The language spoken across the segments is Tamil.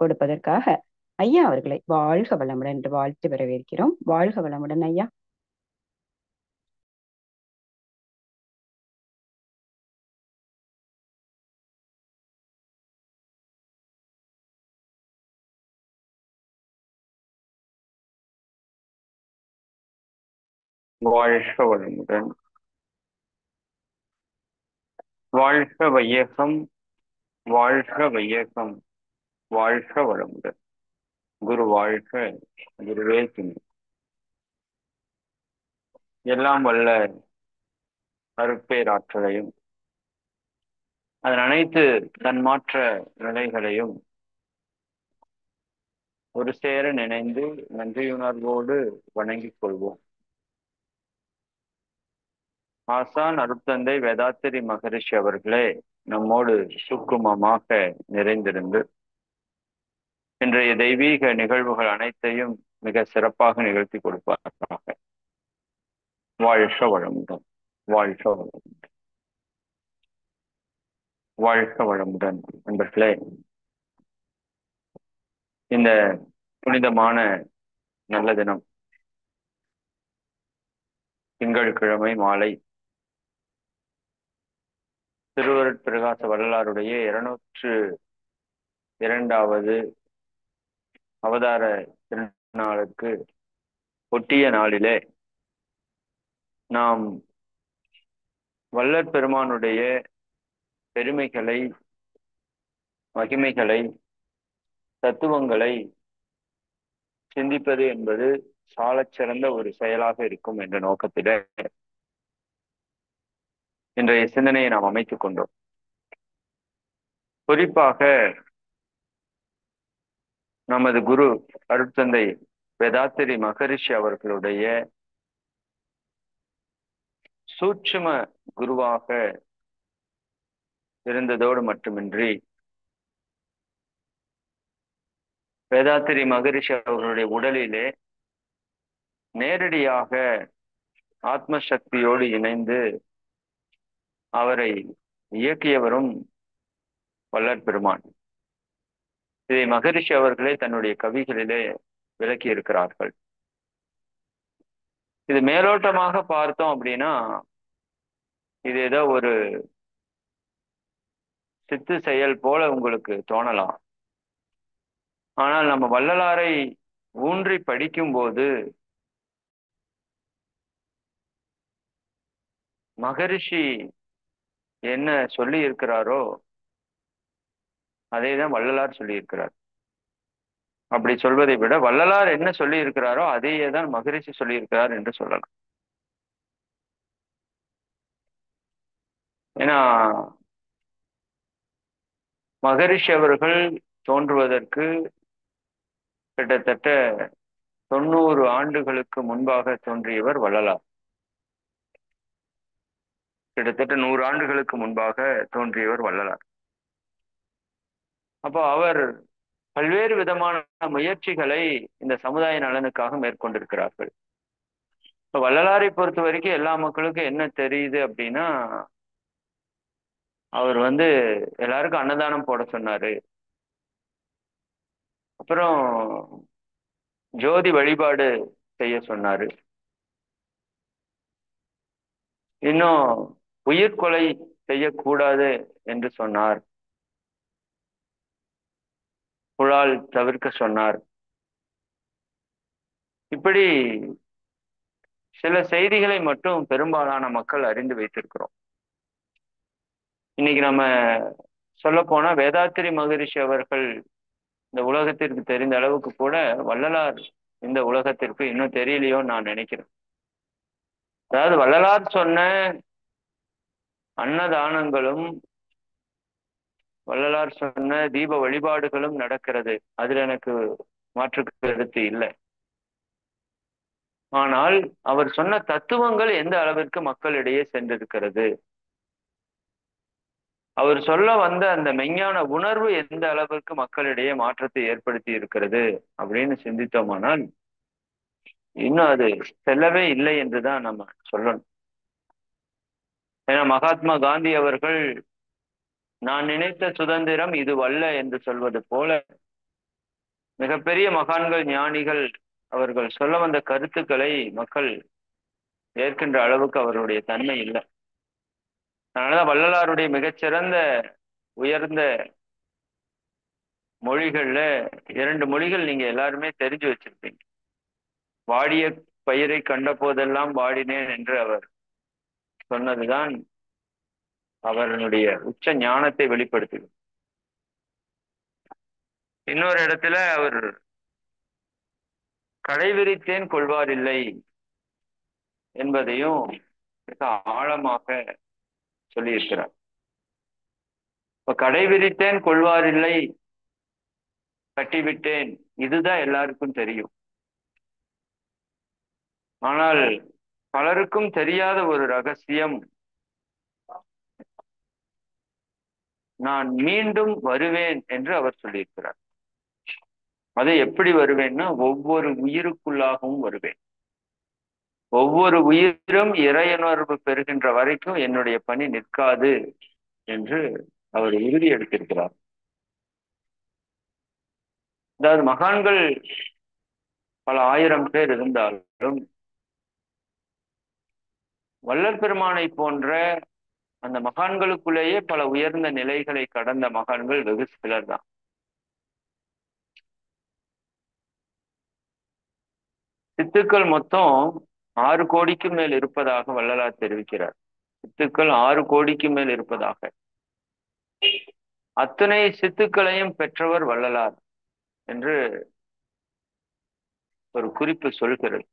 கொடுப்பதற்காக ஐயா அவர்களை வாழ்க வளமுடன் என்று வாழ்த்து வரவேற்கிறோம் வாழ்க வளமுடன் ஐயா வாழ்க வளமுடன் வாழ்க வையகம் வாழ்க வையகம் வாழ்க வளமுடன் குரு வாழ்க குருவே துணை எல்லாம் வல்ல அருட்பேராற்றலையும் அதன் அனைத்து தன்மாற்ற நிலைகளையும் ஒரு சேர நினைந்து நன்றியுணர்வோடு வணங்கிக் கொள்வோம் ஆசான் அருட்தந்தை வேதாத்திரி மகரிஷி அவர்களே நம்மோடு சுக்குமமாக நிறைந்திருந்து இன்றைய தெய்வீக நிகழ்வுகள் அனைத்தையும் மிக சிறப்பாக நிகழ்த்தி கொடுப்பார்களாக வாழ்க வளமுடன் வாழ்க வளமுடன் வாழ்க வளமுடன் நண்பர்களே இந்த புனிதமான நல்ல தினம் திங்கட்கிழமை மாலை திருவருட் பிரகாச வள்ளலாருடைய இருநூற்று இரண்டாவது அவதார திருநாளுக்கு ஒட்டிய நாளிலே நாம் வல்லற் பெருமானுடைய பெருமைகளை மகிமைகளை தத்துவங்களை சிந்திப்பது என்பது சாலச் சிறந்த ஒரு செயலாக இருக்கும் என்ற நோக்கத்திலே இன்றைய சிந்தனையை நாம் அமைத்துக் கொண்டோம் குறிப்பாக நமது குரு அருட்தந்தை வேதாத்திரி மகரிஷி அவர்களுடைய சூட்சும குருவாக இருந்ததோடு மட்டுமின்றி வேதாத்திரி மகரிஷி அவர்களுடைய உடலிலே நேரடியாக ஆத்ம சக்தியோடு இணைந்து அவரை இயக்கியவரும் வல்லற் பெருமான் இதை மகரிஷி அவர்களே தன்னுடைய கவிகளிலே விளக்கி இருக்கிறார்கள் இது மேலோட்டமாக பார்த்தோம் அப்படின்னா இது ஏதோ ஒரு சித்து செயல் போல உங்களுக்கு தோணலாம் ஆனால் நம்ம வள்ளலாரை ஊன்றி படிக்கும்போது மகரிஷி என்ன சொல்லி இருக்கிறாரோ அதே தான் வள்ளலார் சொல்லி இருக்கிறார் அப்படி சொல்வதை விட வள்ளலார் என்ன சொல்லி இருக்கிறாரோ அதையே தான் மகரிஷி சொல்லி இருக்கிறார் என்று சொல்லலாம் ஏன்னா மகரிஷி அவர்கள் தோன்றுவதற்கு கிட்டத்தட்ட தொண்ணூறு ஆண்டுகளுக்கு முன்பாக தோன்றியவர் வள்ளலார் கிட்டத்தட்ட நூறு ஆண்டுகளுக்கு முன்பாக தோன்றியவர் வள்ளலார் அப்போ அவர் பல்வேறு விதமான முயற்சிகளை இந்த சமுதாய நலனுக்காக மேற்கொண்டிருக்கிறார்கள் இப்போ வள்ளலாரை பொறுத்த வரைக்கும் எல்லா மக்களுக்கும் என்ன தெரியுது அப்படின்னா அவர் வந்து எல்லாருக்கும் அன்னதானம் போட சொன்னாரு அப்புறம் ஜோதி வழிபாடு செய்ய சொன்னாரு இன்னும் உயிர்கொலை செய்யக்கூடாது என்று சொன்னார் புலால் தவிர்க்க சொன்னார் இப்படி சில செய்திகளை மட்டும் பெரும்பாலான மக்கள் அறிந்து வைத்திருக்கிறோம் இன்னைக்கு நம்ம சொல்ல போனா வேதாத்திரி மகரிஷி அவர்கள் இந்த உலகத்திற்கு தெரிந்த அளவுக்கு கூட வள்ளலார் இந்த உலகத்திற்கு இன்னும் தெரியலையோன்னு நான் நினைக்கிறேன் அதாவது வள்ளலார் சொன்ன அன்னதானங்களும் வள்ளலார் சொன்ன தீப வழிபாடுகளும் நடக்கிறது அதுல எனக்கு மாற்று கருத்து இல்லை ஆனால் அவர் சொன்ன தத்துவங்கள் எந்த அளவிற்கு மக்களிடையே சென்றிருக்கிறது அவர் சொல்ல வந்த அந்த மெஞ்ஞான உணர்வு எந்த அளவிற்கு மக்களிடையே மாற்றத்தை ஏற்படுத்தி இருக்கிறது அப்படின்னு சிந்தித்தோமானால் இன்னும் அது செல்லவே இல்லை என்றுதான் நம்ம சொல்லணும் ஏன்னா மகாத்மா காந்தி அவர்கள் நான் நினைத்த சுதந்திரம் இது வல்ல என்று சொல்வது போல மிகப்பெரிய மகான்கள் ஞானிகள் அவர்கள் சொல்ல வந்த கருத்துக்களை மக்கள் ஏற்கின்ற அளவுக்கு அவருடைய தன்மை இல்லை அதனாலதான் வள்ளலாருடைய மிகச்சிறந்த உயர்ந்த மொழிகள்ல இரண்டு மொழிகள் நீங்க எல்லாருமே தெரிஞ்சு வச்சிருப்பீங்க வாடிய பயிரை கண்ட போதெல்லாம் வாடினேன் என்று அவர் சொன்னதுதான் அவர்களுடைய உச்ச ஞானத்தை வெளிப்படுத்துது இன்னொரு இடத்துல அவர் கடைவிரித்தேன் கொள்வார் இல்லை என்பதையும் மிக ஆழமாக சொல்லியிருக்கிறார் இப்ப கடைவிரித்தேன் கொள்வார் இல்லை கட்டிவிட்டேன் இதுதான் எல்லாருக்கும் தெரியும் ஆனால் பலருக்கும் தெரியாத ஒரு ரகசியம் நான் மீண்டும் வருவேன் என்று அவர் சொல்லியிருக்கிறார் அது எப்படி வருவேன்னா ஒவ்வொரு உயிருக்குள்ளாகவும் வருவேன் ஒவ்வொரு உயிரும் இறையுணர்வு பெறுகின்ற வரைக்கும் என்னுடைய பணி நிற்காது என்று அவர் உறுதி எடுத்திருக்கிறார் அதாவது மகான்கள் பல ஆயிரம் பேர் இருந்தாலும் வள்ளல் பெருமானை போன்ற அந்த மகான்களுக்குள்ளேயே பல உயர்ந்த நிலைகளை கடந்த மகான்கள் வெகு சிலர் தான் சித்துக்கள் மொத்தம் ஆறு கோடிக்கு மேல் இருப்பதாக வள்ளலார் தெரிவிக்கிறார் சித்துக்கள் ஆறு கோடிக்கு மேல் இருப்பதாக அத்தனை சித்துக்களையும் பெற்றவர் வள்ளலார் என்று ஒரு குறிப்பு சொல்கிறது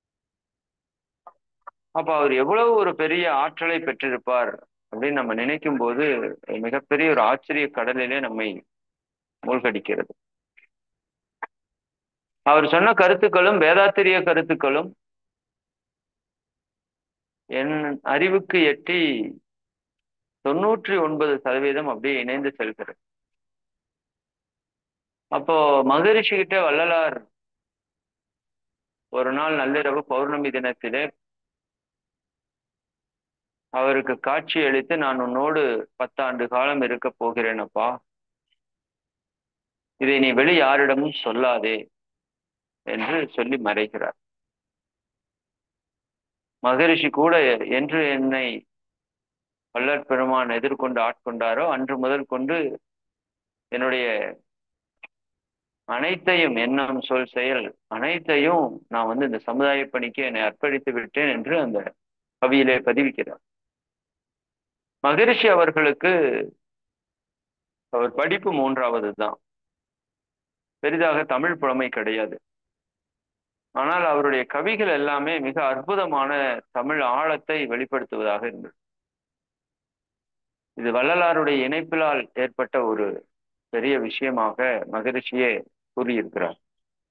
அப்ப அவர் எவ்வளவு ஒரு பெரிய ஆற்றலை பெற்றிருப்பார் அப்படின்னு நம்ம நினைக்கும் போது மிகப்பெரிய ஒரு ஆச்சரிய கடலிலே நம்மை மூழ்கடிக்கிறது அவர் சொன்ன கருத்துக்களும் வேதாத்திரிய கருத்துக்களும் என் அறிவுக்கு எட்டி தொண்ணூற்றி ஒன்பது சதவீதம் அப்படியே இணைந்து செல்கிறது அப்போ மகரிஷி கிட்ட வள்ளலார் ஒரு நாள் நள்ளிரவு பௌர்ணமி தினத்திலே அவருக்கு காட்சி அளித்து நான் உன்னோடு பத்தாண்டு காலம் இருக்க போகிறேன் அப்பா இதை நீ வெளி யாரிடமும் சொல்லாதே என்று சொல்லி மறைக்கிறார் மகரிஷி கூட என்று என்னை வள்ளற் பெருமான் எதிர்கொண்டு ஆட்கொண்டாரோ அன்று முதல் கொண்டு என்னுடைய அனைத்தையும் எண்ணம் சொல் செயல் அனைத்தையும் நான் வந்து இந்த சமுதாய பணிக்கு என்னை அர்ப்பணித்து விட்டேன் என்று அந்த கவியிலே பதிவிக்கிறார் மகரிஷி அவர்களுக்கு அவர் படிப்பு மூன்றாவது தான் பெரிதாக தமிழ் புலமை கிடையாது ஆனால் அவருடைய கவிகள் எல்லாமே மிக அற்புதமான தமிழ் ஆழத்தை வெளிப்படுத்துவதாக இருந்தது இது வள்ளலாருடைய இணைப்பிலால் ஏற்பட்ட ஒரு பெரிய விஷயமாக மகரிஷியே கூறியிருக்கிறார்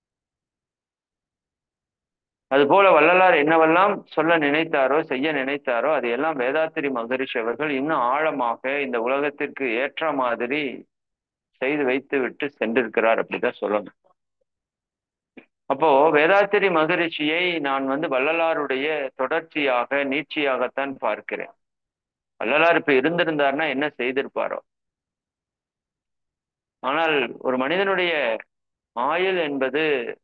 அதுபோல வள்ளலார் என்னவெல்லாம் சொல்ல நினைத்தாரோ செய்ய நினைத்தாரோ அதையெல்லாம் வேதாத்திரி மகரிஷி அவர்கள் இன்னும் ஆழமாக இந்த உலகத்திற்கு ஏற்ற மாதிரி செய்து வைத்து விட்டு சென்றிருக்கிறார் அப்படிதான் சொல்லணும் அப்போ வேதாத்திரி மகரிஷியை நான் வந்து வள்ளலாருடைய தொடர்ச்சியாக நீட்சியாகத்தான் பார்க்கிறேன் வள்ளலார் இப்ப இருந்திருந்தார்னா என்ன செய்திருப்பாரோ ஆனால் ஒரு மனிதனுடைய ஆயுள் என்பது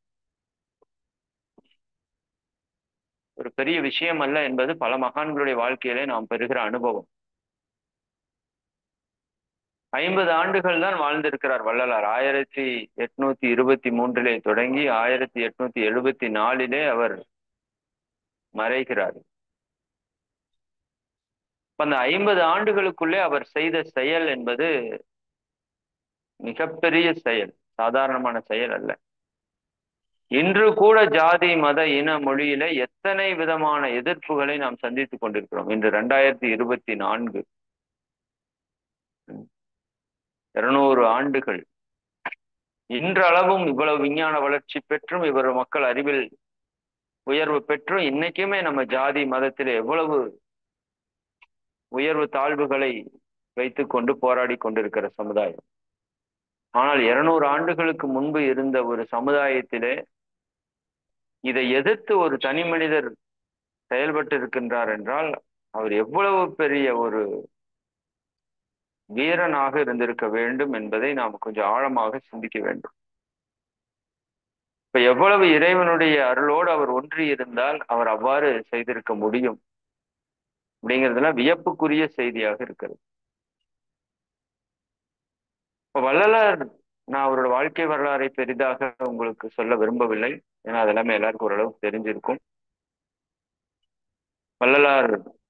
ஒரு பெரிய விஷயம் அல்ல என்பது பல மகான்களுடைய வாழ்க்கையிலே நாம் பெறுகிற அனுபவம் ஐம்பது ஆண்டுகள் தான் வாழ்ந்திருக்கிறார் வள்ளலார் ஆயிரத்தி எட்நூத்தி இருபத்தி மூன்றிலே தொடங்கி ஆயிரத்தி எட்நூத்தி எழுபத்தி நாலிலே அவர் மறைகிறார் அந்த ஐம்பது ஆண்டுகளுக்குள்ளே அவர் செய்த செயல் என்பது மிகப்பெரிய செயல் சாதாரணமான செயல் அல்ல இன்று கூட ஜாதி மத இன மொழியில எத்தனை விதமான எதிர்ப்புகளை நாம் சந்தித்துக் கொண்டிருக்கிறோம் இன்று ரெண்டாயிரத்தி இருபத்தி நான்கு இருநூறு ஆண்டுகள் இன்றளவும் இவ்வளவு விஞ்ஞான வளர்ச்சி பெற்றும் இவர் மக்கள் அறிவில் உயர்வு பெற்றும் இன்னைக்குமே நம்ம ஜாதி மதத்தில் எவ்வளவு உயர்வு தாழ்வுகளை வைத்து கொண்டு போராடி கொண்டிருக்கிற சமுதாயம் ஆனால் இருநூறு ஆண்டுகளுக்கு முன்பு இருந்த ஒரு சமுதாயத்திலே இதை எதிர்த்து ஒரு தனி மனிதர் செயல்பட்டு இருக்கின்றார் என்றால் அவர் எவ்வளவு பெரிய ஒரு வீரனாக இருந்திருக்க வேண்டும் என்பதை நாம் கொஞ்சம் ஆழமாக சிந்திக்க வேண்டும் இப்ப எவ்வளவு இறைவனுடைய அருளோடு அவர் ஒன்றி இருந்தால் அவர் அவ்வாறு செய்திருக்க முடியும் அப்படிங்கிறதுலாம் வியப்புக்குரிய செய்தியாக இருக்கிறது இப்ப வள்ளலார் நான் அவரோட வாழ்க்கை வரலாறை பெரிதாக உங்களுக்கு சொல்ல விரும்பவில்லை ஏன்னா அதெல்லாமே எல்லாருக்கும் ஓரளவுக்கு தெரிஞ்சிருக்கும் வள்ளலார்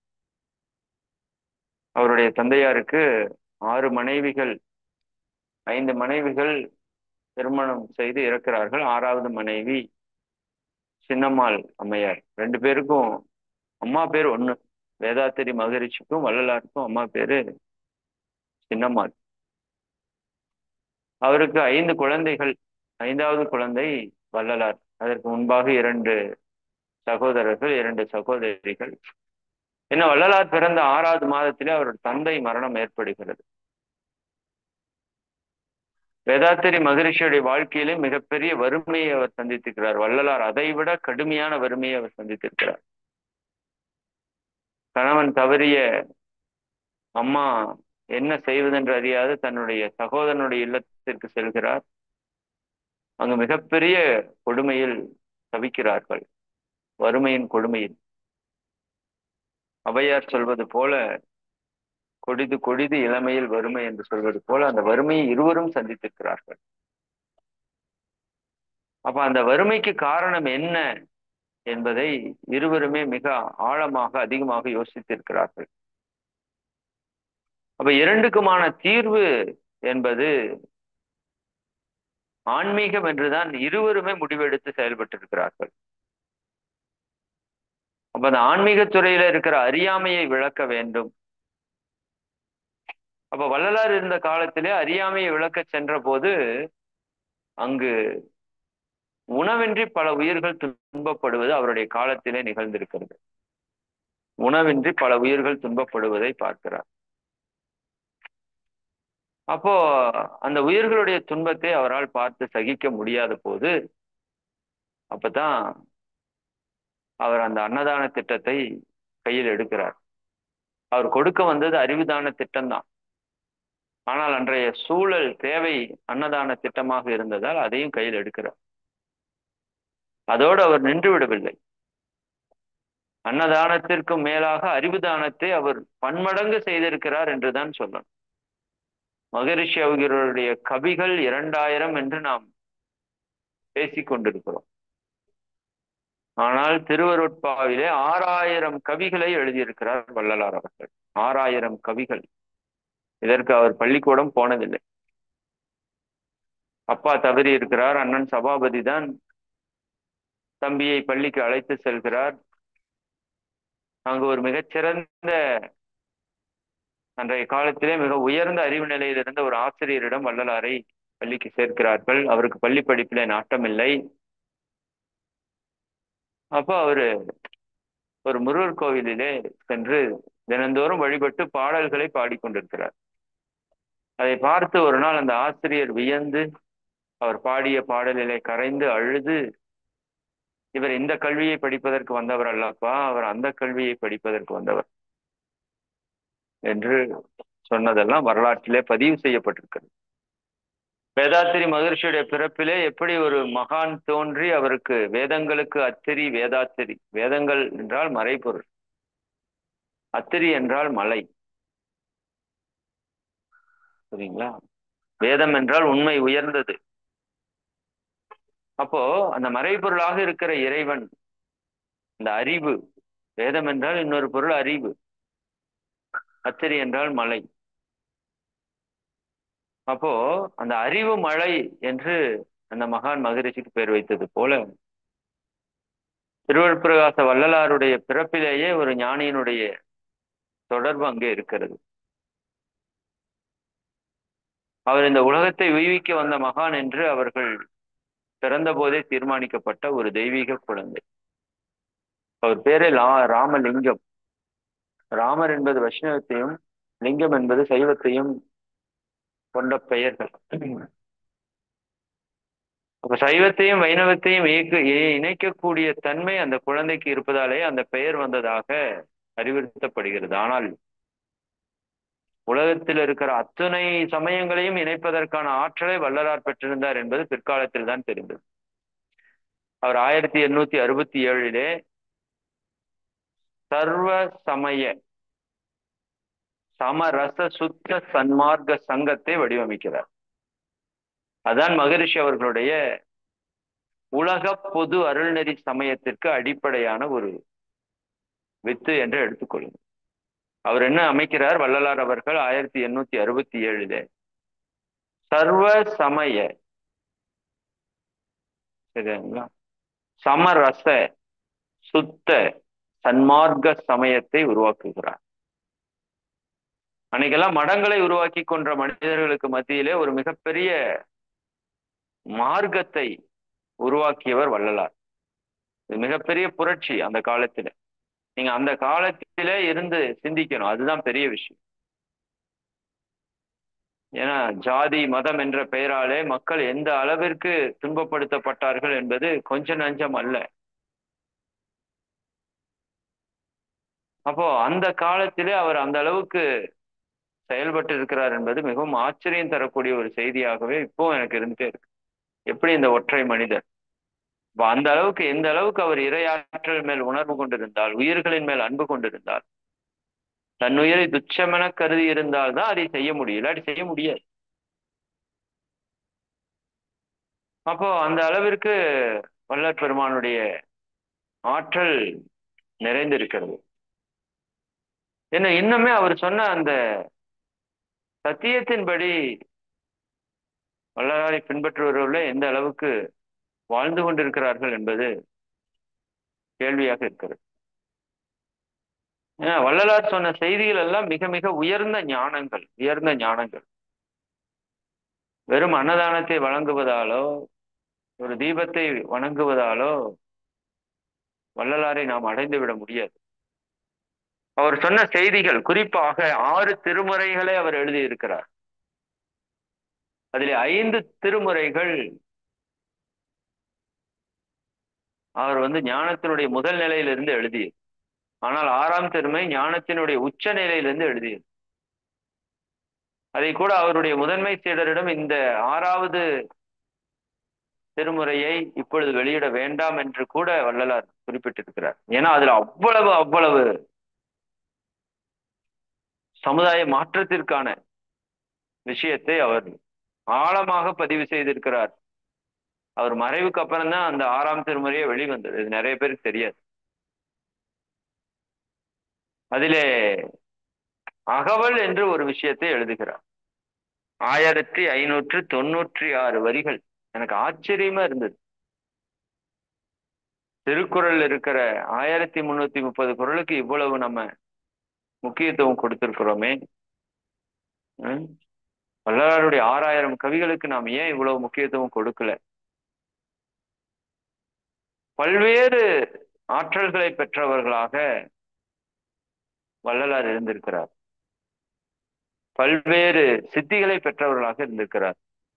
அவருடைய தந்தையாருக்கு ஆறு மனைவிகள் ஐந்து மனைவிகள் திருமணம் செய்து இறக்கிறார்கள் ஆறாவது மனைவி சின்னம்மாள் அம்மையார் ரெண்டு பேருக்கும் அம்மா பேர் ஒண்ணு வேதாத்திரி மகரிஷிக்கும் வள்ளலாருக்கும் அம்மா பேரு சின்னம்மாள் அவருக்கு ஐந்து குழந்தைகள் ஐந்தாவது குழந்தை வள்ளலார் அதற்கு முன்பாக இரண்டு சகோதரர்கள் இரண்டு சகோதரிகள் என்ன வள்ளலார் பிறந்த ஆறாவது மாதத்திலே அவருடைய தந்தை மரணம் ஏற்படுகிறது வேதாத்திரி மகரிஷியுடைய வாழ்க்கையிலே மிகப்பெரிய வறுமையை அவர் சந்தித்திருக்கிறார் வள்ளலார் அதை விட கடுமையான வறுமையை அவர் சந்தித்திருக்கிறார் கணவன் தவறிய அம்மா என்ன செய்வதென்று அறியாது தன்னுடைய சகோதரனுடைய இல்லத்திற்கு செல்கிறார் அங்கு மிகப்பெரிய கொடுமையில் தவிக்கிறார்கள் வறுமையின் கொடுமையில் அவையார் சொல்வது போல கொடிது கொடிது இளமையில் வறுமை என்று சொல்வது போல அந்த வறுமையை இருவரும் சந்தித்திருக்கிறார்கள் அப்ப அந்த வறுமைக்கு காரணம் என்ன என்பதை இருவருமே மிக ஆழமாக அதிகமாக யோசித்திருக்கிறார்கள் அப்ப இரண்டுக்குமான தீர்வு என்பது ஆன்மீகம் என்றுதான் இருவருமே முடிவெடுத்து செயல்பட்டிருக்கிறார்கள் அப்ப அந்த ஆன்மீக துறையில இருக்கிற அறியாமையை விளக்க வேண்டும் அப்ப வள்ளலார் இருந்த காலத்திலே அறியாமையை விளக்க சென்ற போது அங்கு உணவின்றி பல உயிர்கள் துன்பப்படுவது அவருடைய காலத்திலே நிகழ்ந்திருக்கிறது உணவின்றி பல உயிர்கள் துன்பப்படுவதை பார்க்கிறார் அப்போ அந்த உயிர்களுடைய துன்பத்தை அவரால் பார்த்து சகிக்க முடியாத போது அப்பதான் அவர் அந்த அன்னதான திட்டத்தை கையில் எடுக்கிறார் அவர் கொடுக்க வந்தது அறிவுதான திட்டம்தான் ஆனால் அன்றைய சூழல் தேவை அன்னதான திட்டமாக இருந்ததால் அதையும் கையில் எடுக்கிறார் அதோடு அவர் நின்று விடவில்லை அன்னதானத்திற்கும் மேலாக அறிவுதானத்தை அவர் பன்மடங்கு செய்திருக்கிறார் என்றுதான் சொல்லணும் மகரிஷி அவர்களுடைய கவிகள் இரண்டாயிரம் என்று நாம் பேசிக் கொண்டிருக்கிறோம் ஆனால் திருவருட்பாவிலே ஆறாயிரம் கவிகளை எழுதியிருக்கிறார் வள்ளலார் அவர்கள் ஆறாயிரம் கவிகள் இதற்கு அவர் பள்ளிக்கூடம் போனதில்லை அப்பா தவறி இருக்கிறார் அண்ணன் சபாபதி தான் தம்பியை பள்ளிக்கு அழைத்து செல்கிறார் அங்கு ஒரு மிகச்சிறந்த அன்றைய காலத்திலே மிக உயர்ந்த அறிவு நிலையில் இருந்த ஒரு ஆசிரியரிடம் வள்ளலாரை பள்ளிக்கு சேர்க்கிறார்கள் அவருக்கு பள்ளி படிப்பிலே நாட்டமில்லை அப்போ அவரு ஒரு முருகர் கோவிலிலே சென்று தினந்தோறும் வழிபட்டு பாடல்களை பாடிக்கொண்டிருக்கிறார் அதை பார்த்து ஒரு நாள் அந்த ஆசிரியர் வியந்து அவர் பாடிய பாடலிலே கரைந்து அழுது இவர் இந்த கல்வியை படிப்பதற்கு வந்தவர் அல்லப்பா அவர் அந்த கல்வியை படிப்பதற்கு வந்தவர் என்று சொன்னதெல்லாம் வரலாற்றிலே பதிவு செய்யப்பட்டிருக்கிறது வேதாத்திரி மகர்ஷியுடைய பிறப்பிலே எப்படி ஒரு மகான் தோன்றி அவருக்கு வேதங்களுக்கு அத்திரி வேதாத்திரி வேதங்கள் என்றால் மறைபொருள் அத்திரி என்றால் மலை சரிங்களா வேதம் என்றால் உண்மை உயர்ந்தது அப்போ அந்த மறைபொருளாக இருக்கிற இறைவன் இந்த அறிவு வேதம் என்றால் இன்னொரு பொருள் அறிவு அத்திரி என்றால் மலை அப்போ அந்த அறிவு மழை என்று அந்த மகான் மகரிஷிக்கு பேர் வைத்தது போல திருவள்ளுவரகாச வள்ளலாருடைய பிறப்பிலேயே ஒரு ஞானியினுடைய தொடர்பு அங்கே இருக்கிறது அவர் இந்த உலகத்தை உய்விக்க வந்த மகான் என்று அவர்கள் பிறந்த போதே தீர்மானிக்கப்பட்ட ஒரு தெய்வீக குழந்தை அவர் பேரே லா ராமலிங்கம் ராமர் என்பது வைஷ்ணவத்தையும் லிங்கம் என்பது சைவத்தையும் கொண்ட பெயர்கள் அப்ப சைவத்தையும் வைணவத்தையும் இயக்க இணைக்கக்கூடிய தன்மை அந்த குழந்தைக்கு இருப்பதாலே அந்த பெயர் வந்ததாக அறிவுறுத்தப்படுகிறது ஆனால் உலகத்தில் இருக்கிற அத்துணை சமயங்களையும் இணைப்பதற்கான ஆற்றலை வள்ளலார் பெற்றிருந்தார் என்பது பிற்காலத்தில் தான் தெரிந்தது அவர் ஆயிரத்தி எண்ணூத்தி அறுபத்தி ஏழிலே சர்வ சமய சமரச சுத்த சன்மார்க்க சங்கத்தை வடிவமைக்கிறார் அதான் மகரிஷி அவர்களுடைய உலக பொது அருள்நெறி சமயத்திற்கு அடிப்படையான ஒரு வித்து என்று எடுத்துக்கொள்ளுங்க அவர் என்ன அமைக்கிறார் வள்ளலார் அவர்கள் ஆயிரத்தி எண்ணூத்தி அறுபத்தி ஏழுல சர்வ சமய சரிங்களா சமரச சுத்த சன்மார்க்க சமயத்தை உருவாக்குகிறார் அன்னைக்கெல்லாம் மடங்களை உருவாக்கி கொன்ற மனிதர்களுக்கு மத்தியிலே ஒரு மிகப்பெரிய மார்க்கத்தை உருவாக்கியவர் வள்ளலார் இது மிகப்பெரிய புரட்சி அந்த காலத்துல நீங்க அந்த காலத்திலே இருந்து சிந்திக்கணும் அதுதான் பெரிய விஷயம் ஏன்னா ஜாதி மதம் என்ற பெயராலே மக்கள் எந்த அளவிற்கு துன்பப்படுத்தப்பட்டார்கள் என்பது கொஞ்ச நஞ்சம் அல்ல அப்போ அந்த காலத்திலே அவர் அந்த அளவுக்கு செயல்பட்டு இருக்கிறார் என்பது மிகவும் ஆச்சரியம் தரக்கூடிய ஒரு செய்தியாகவே இப்போ எனக்கு இருந்துட்டே இருக்கு எப்படி இந்த ஒற்றை மனிதர் இப்போ அந்த அளவுக்கு எந்த அளவுக்கு அவர் இரையாற்றல் மேல் உணர்வு கொண்டிருந்தால் உயிர்களின் மேல் அன்பு கொண்டிருந்தால் தன் உயிரை துச்சமென கருதி இருந்தால் தான் அதை செய்ய முடியும் இல்லாட்டி செய்ய முடியாது அப்போ அந்த அளவிற்கு வல்லற் பெருமானுடைய ஆற்றல் நிறைந்திருக்கிறது என்ன இன்னுமே அவர் சொன்ன அந்த சத்தியத்தின்படி வள்ளலாரை பின்பற்றுபவர்களே எந்த அளவுக்கு வாழ்ந்து கொண்டிருக்கிறார்கள் என்பது கேள்வியாக இருக்கிறது ஏன்னா வள்ளலார் சொன்ன செய்திகள் எல்லாம் மிக மிக உயர்ந்த ஞானங்கள் உயர்ந்த ஞானங்கள் வெறும் அன்னதானத்தை வழங்குவதாலோ ஒரு தீபத்தை வணங்குவதாலோ வள்ளலாரை நாம் அடைந்து விட முடியாது அவர் சொன்ன செய்திகள் குறிப்பாக ஆறு திருமுறைகளை அவர் எழுதியிருக்கிறார் அதில் ஐந்து திருமுறைகள் அவர் வந்து ஞானத்தினுடைய முதல் நிலையிலிருந்து எழுதியது ஆனால் ஆறாம் திருமை ஞானத்தினுடைய உச்ச நிலையிலிருந்து எழுதியது அதை கூட அவருடைய முதன்மை சீடரிடம் இந்த ஆறாவது திருமுறையை இப்பொழுது வெளியிட வேண்டாம் என்று கூட வள்ளலார் குறிப்பிட்டிருக்கிறார் ஏன்னா அதுல அவ்வளவு அவ்வளவு சமுதாய மாற்றத்திற்கான விஷயத்தை அவர் ஆழமாக பதிவு செய்திருக்கிறார் அவர் மறைவுக்கு அப்புறம் தான் அந்த ஆறாம் திருமுறையே வெளிவந்தது இது நிறைய பேருக்கு தெரியாது அதிலே அகவல் என்று ஒரு விஷயத்தை எழுதுகிறார் ஆயிரத்தி ஐநூற்று தொண்ணூற்றி ஆறு வரிகள் எனக்கு ஆச்சரியமா இருந்தது திருக்குறள் இருக்கிற ஆயிரத்தி முன்னூத்தி முப்பது குரலுக்கு இவ்வளவு நம்ம முக்கியத்துவம் கொடுத்திருக்கிறோமே வள்ளலாருடைய ஆறாயிரம் கவிகளுக்கு நாம் ஏன் இவ்வளவு முக்கியத்துவம் கொடுக்கல பல்வேறு ஆற்றல்களை பெற்றவர்களாக வள்ளலார் இருந்திருக்கிறார் பல்வேறு சித்திகளை பெற்றவர்களாக இருந்திருக்கிறார்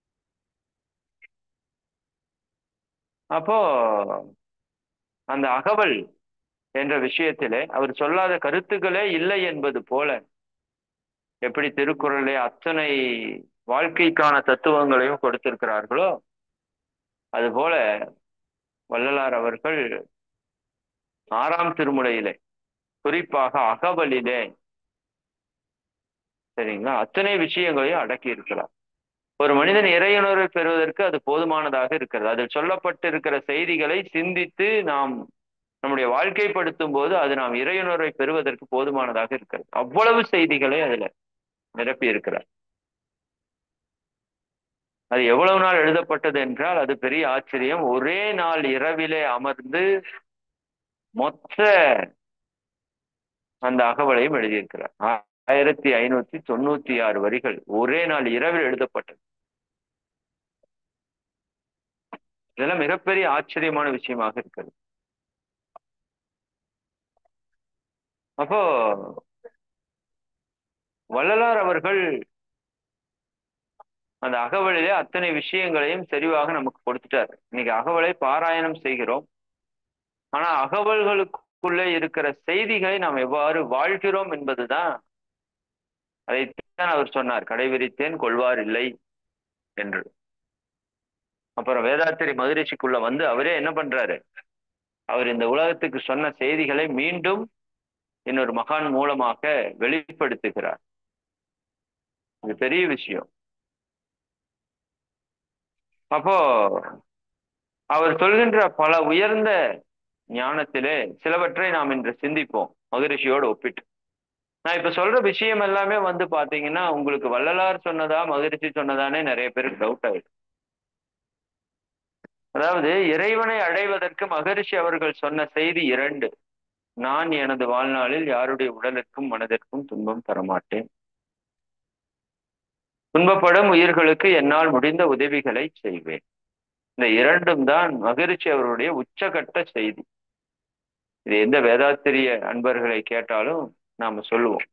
அப்போ அந்த அகவல் என்ற விஷயத்திலே அவர் சொல்லாத கருத்துக்களே இல்லை என்பது போல எப்படி திருக்குறளே அத்தனை வாழ்க்கைக்கான தத்துவங்களையும் கொடுத்திருக்கிறார்களோ அதுபோல வள்ளலார் அவர்கள் ஆறாம் திருமுறையிலே குறிப்பாக அகவலிலே சரிங்களா அத்தனை விஷயங்களையும் அடக்கி இருக்கிறார் ஒரு மனிதன் இறையுணர்வை பெறுவதற்கு அது போதுமானதாக இருக்கிறது அதில் சொல்லப்பட்டிருக்கிற செய்திகளை சிந்தித்து நாம் நம்முடைய வாழ்க்கைப்படுத்தும் போது அது நாம் இறையுணர்வை பெறுவதற்கு போதுமானதாக இருக்கிறது அவ்வளவு செய்திகளை அதுல நிரப்பி இருக்கிறார் அது எவ்வளவு நாள் எழுதப்பட்டது என்றால் அது பெரிய ஆச்சரியம் ஒரே நாள் இரவிலே அமர்ந்து மொத்த அந்த அகவலையும் எழுதியிருக்கிறார் ஆயிரத்தி ஐநூத்தி தொண்ணூத்தி ஆறு வரிகள் ஒரே நாள் இரவில் எழுதப்பட்டது இதெல்லாம் மிகப்பெரிய ஆச்சரியமான விஷயமாக இருக்கிறது அப்போ வள்ளலார் அவர்கள் அந்த அகவலிலே அத்தனை விஷயங்களையும் தெளிவாக நமக்கு கொடுத்துட்டார் இன்னைக்கு அகவலை பாராயணம் செய்கிறோம் ஆனா அகவல்களுக்குள்ளே இருக்கிற செய்திகளை நாம் எவ்வாறு வாழ்கிறோம் என்பதுதான் அதைத்தான் அவர் சொன்னார் கடைவிரித்தேன் கொள்வார் இல்லை என்று அப்புறம் வேதாத்திரி மகரிஷிக்குள்ள வந்து அவரே என்ன பண்றாரு அவர் இந்த உலகத்துக்கு சொன்ன செய்திகளை மீண்டும் இன்னொரு மகான் மூலமாக வெளிப்படுத்துகிறார் இது பெரிய விஷயம் அப்போ அவர் சொல்கின்ற பல உயர்ந்த ஞானத்திலே சிலவற்றை நாம் இன்று சிந்திப்போம் மகரிஷியோடு ஒப்பிட்டு நான் இப்ப சொல்ற விஷயம் எல்லாமே வந்து பாத்தீங்கன்னா உங்களுக்கு வள்ளலார் சொன்னதா மகரிஷி சொன்னதானே நிறைய பேருக்கு டவுட் ஆயிடும் அதாவது இறைவனை அடைவதற்கு மகரிஷி அவர்கள் சொன்ன செய்தி இரண்டு நான் எனது வாழ்நாளில் யாருடைய உடலுக்கும் மனதிற்கும் துன்பம் தரமாட்டேன் துன்பப்படும் உயிர்களுக்கு என்னால் முடிந்த உதவிகளை செய்வேன் இந்த இரண்டும் தான் மகிழ்ச்சி அவருடைய உச்சகட்ட செய்தி இது எந்த வேதாத்திரிய அன்பர்களை கேட்டாலும் நாம சொல்லுவோம்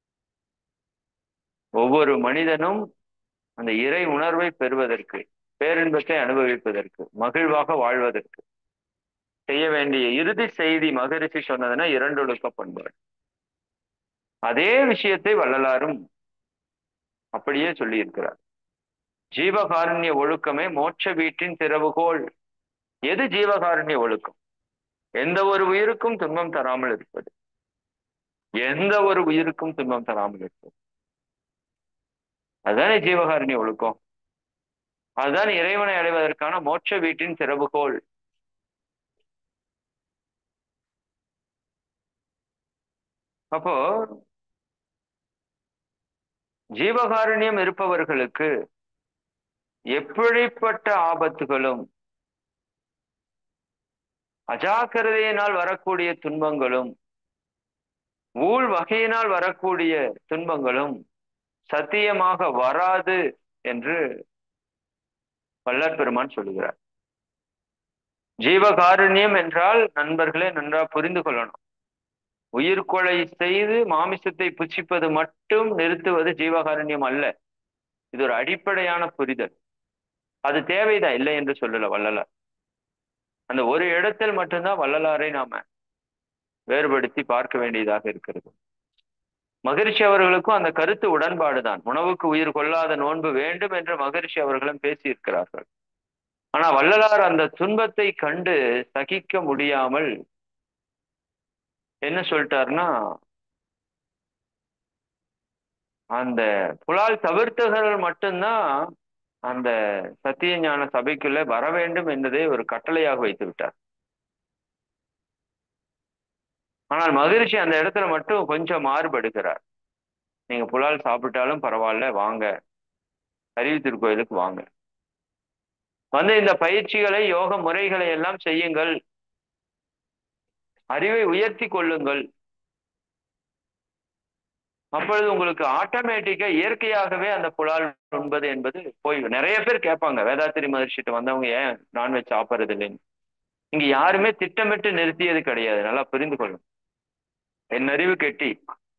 ஒவ்வொரு மனிதனும் அந்த இறை உணர்வை பெறுவதற்கு பேரின்பத்தை அனுபவிப்பதற்கு மகிழ்வாக வாழ்வதற்கு செய்ய வேண்டிய இறுதி செய்தி மகரிஷி சொன்னதுன்னா இரண்டொழுக்க பண்பாடு அதே விஷயத்தை வள்ளலாரும் அப்படியே சொல்லியிருக்கிறார் ஜீவகாருண்ய ஒழுக்கமே மோட்ச வீட்டின் திறவுகோல் எது ஜீவகாருண்ய ஒழுக்கம் எந்த ஒரு உயிருக்கும் துன்பம் தராமல் இருப்பது எந்த ஒரு உயிருக்கும் துன்பம் தராமல் இருப்பது அதுதானே ஜீவகாருண்ய ஒழுக்கம் அதுதான் இறைவனை அடைவதற்கான மோட்ச வீட்டின் திறவுகோல் அப்போ ஜீவகாருண்யம் இருப்பவர்களுக்கு எப்படிப்பட்ட ஆபத்துகளும் அஜாக்கிரதையினால் வரக்கூடிய துன்பங்களும் ஊழ் வகையினால் வரக்கூடிய துன்பங்களும் சத்தியமாக வராது என்று வல்லற் பெருமான் சொல்லுகிறார் ஜீவகாருண்யம் என்றால் நண்பர்களே நன்றா புரிந்து கொள்ளணும் உயிர்கொலை செய்து மாமிசத்தை புச்சிப்பது மட்டும் நிறுத்துவது ஜீவகாருண்யம் அல்ல இது ஒரு அடிப்படையான புரிதல் அது தேவைதான் இல்லை என்று சொல்லல வள்ளலார் அந்த ஒரு இடத்தில் மட்டும்தான் வள்ளலாரை நாம வேறுபடுத்தி பார்க்க வேண்டியதாக இருக்கிறது மகிழ்ச்சி அவர்களுக்கும் அந்த கருத்து உடன்பாடு தான் உணவுக்கு உயிர் கொள்ளாத நோன்பு வேண்டும் என்று மகிழ்ச்சி அவர்களும் பேசியிருக்கிறார்கள் ஆனா வள்ளலார் அந்த துன்பத்தை கண்டு சகிக்க முடியாமல் என்ன சொல்லிட்டாருன்னா அந்த புலால் தவிர்த்தவர்கள் மட்டும்தான் அந்த சத்திய ஞான சபைக்குள்ள வர வேண்டும் என்பதை ஒரு கட்டளையாக வைத்து விட்டார் ஆனால் மகிழ்ச்சி அந்த இடத்துல மட்டும் கொஞ்சம் மாறுபடுகிறார் நீங்க புலால் சாப்பிட்டாலும் பரவாயில்ல வாங்க அறிவு திருக்கோயிலுக்கு வாங்க வந்து இந்த பயிற்சிகளை யோக முறைகளை எல்லாம் செய்யுங்கள் அறிவை உயர்த்தி கொள்ளுங்கள் அப்பொழுது உங்களுக்கு ஆட்டோமேட்டிக்கா இயற்கையாகவே அந்த புலால் உண்பது என்பது போய் நிறைய பேர் கேட்பாங்க வேதாத்திரி மகர்ஷிட்டு வந்தவங்க ஏன் நான்வெஜ் சாப்பிட்றது இல்லைன்னு இங்க யாருமே திட்டமிட்டு நிறுத்தியது கிடையாது நல்லா புரிந்து கொள்ளும் என் அறிவு கெட்டி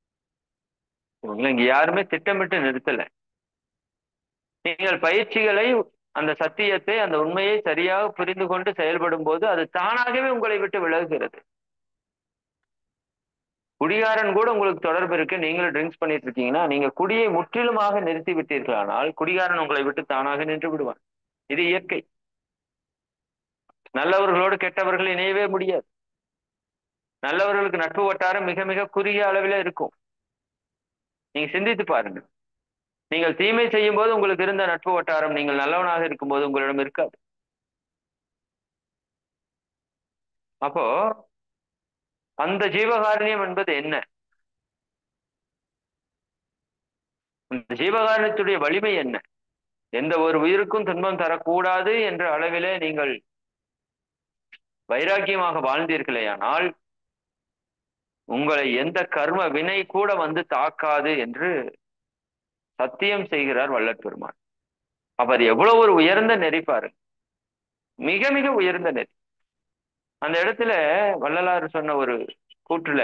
இங்க யாருமே திட்டமிட்டு நிறுத்தல நீங்கள் பயிற்சிகளை அந்த சத்தியத்தை அந்த உண்மையை சரியாக புரிந்து கொண்டு செயல்படும் போது அது தானாகவே உங்களை விட்டு விலகுகிறது குடிகாரன் கூட உங்களுக்கு தொடர்பு இருக்கு நீங்களும் ட்ரிங்க்ஸ் பண்ணிட்டு இருக்கீங்கன்னா நீங்க குடியை முற்றிலுமாக நிறுத்தி விட்டீர்களானால் குடிகாரன் உங்களை விட்டு தானாக நின்று விடுவான் இது இயற்கை நல்லவர்களோடு கெட்டவர்கள் இணையவே முடியாது நல்லவர்களுக்கு நட்பு வட்டாரம் மிக மிக குறுகிய அளவில் இருக்கும் நீங்க சிந்தித்து பாருங்க நீங்கள் தீமை செய்யும் போது உங்களுக்கு இருந்த நட்பு வட்டாரம் நீங்கள் நல்லவனாக இருக்கும்போது உங்களிடம் இருக்காது அப்போ அந்த ஜீவகாருண்யம் என்பது என்ன அந்த ஜீவகாருண்யத்துடைய வலிமை என்ன எந்த ஒரு உயிருக்கும் துன்பம் தரக்கூடாது என்ற அளவிலே நீங்கள் வைராக்கியமாக வாழ்ந்தீர்களேயானால் உங்களை எந்த கர்ம வினை கூட வந்து தாக்காது என்று சத்தியம் செய்கிறார் வல்லற் பெருமான் அப்ப அது எவ்வளவு ஒரு உயர்ந்த நெறி பாரு மிக மிக உயர்ந்த நெறி அந்த இடத்துல வள்ளலார் சொன்ன ஒரு கூற்றுல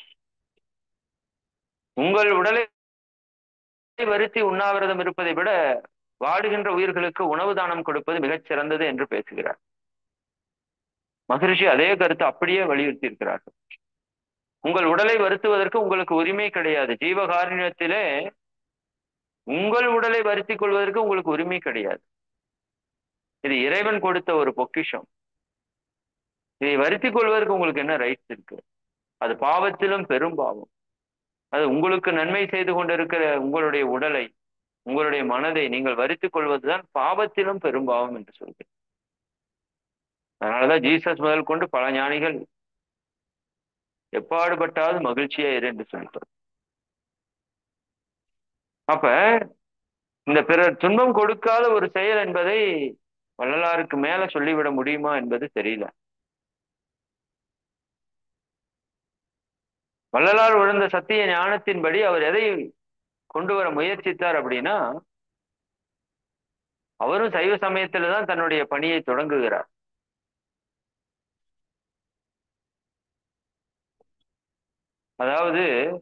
உங்கள் உடலை வருத்தி உண்ணாவிரதம் இருப்பதை விட வாடுகின்ற உயிர்களுக்கு உணவு தானம் கொடுப்பது மிகச் சிறந்தது என்று பேசுகிறார் மகரிஷி அதே கருத்து அப்படியே வலியுறுத்தி இருக்கிறார்கள் உங்கள் உடலை வருத்துவதற்கு உங்களுக்கு உரிமை கிடையாது ஜீவகாருண்யத்திலே உங்கள் உடலை வருத்திக் கொள்வதற்கு உங்களுக்கு உரிமை கிடையாது இது இறைவன் கொடுத்த ஒரு பொக்கிஷம் இதை வருத்திக் கொள்வதற்கு உங்களுக்கு என்ன ரைட்ஸ் இருக்கு அது பாவத்திலும் பெரும் பாவம் அது உங்களுக்கு நன்மை செய்து கொண்டிருக்கிற உங்களுடைய உடலை உங்களுடைய மனதை நீங்கள் வருத்திக் கொள்வதுதான் பாவத்திலும் பெரும் பாவம் என்று சொல்கிறேன் அதனாலதான் ஜீசஸ் முதல் கொண்டு பல ஞானிகள் எப்பாடுபட்டாவது மகிழ்ச்சியா இரு என்று சொல்லிட்டார் அப்ப இந்த பிறர் துன்பம் கொடுக்காத ஒரு செயல் என்பதை வள்ளலாருக்கு மேல சொல்லிவிட முடியுமா என்பது தெரியல வள்ளலார் விழுந்த சத்திய ஞானத்தின்படி அவர் எதை கொண்டு வர முயற்சித்தார் அப்படின்னா அவரும் சைவ சமயத்துல தான் தன்னுடைய பணியை தொடங்குகிறார் அதாவது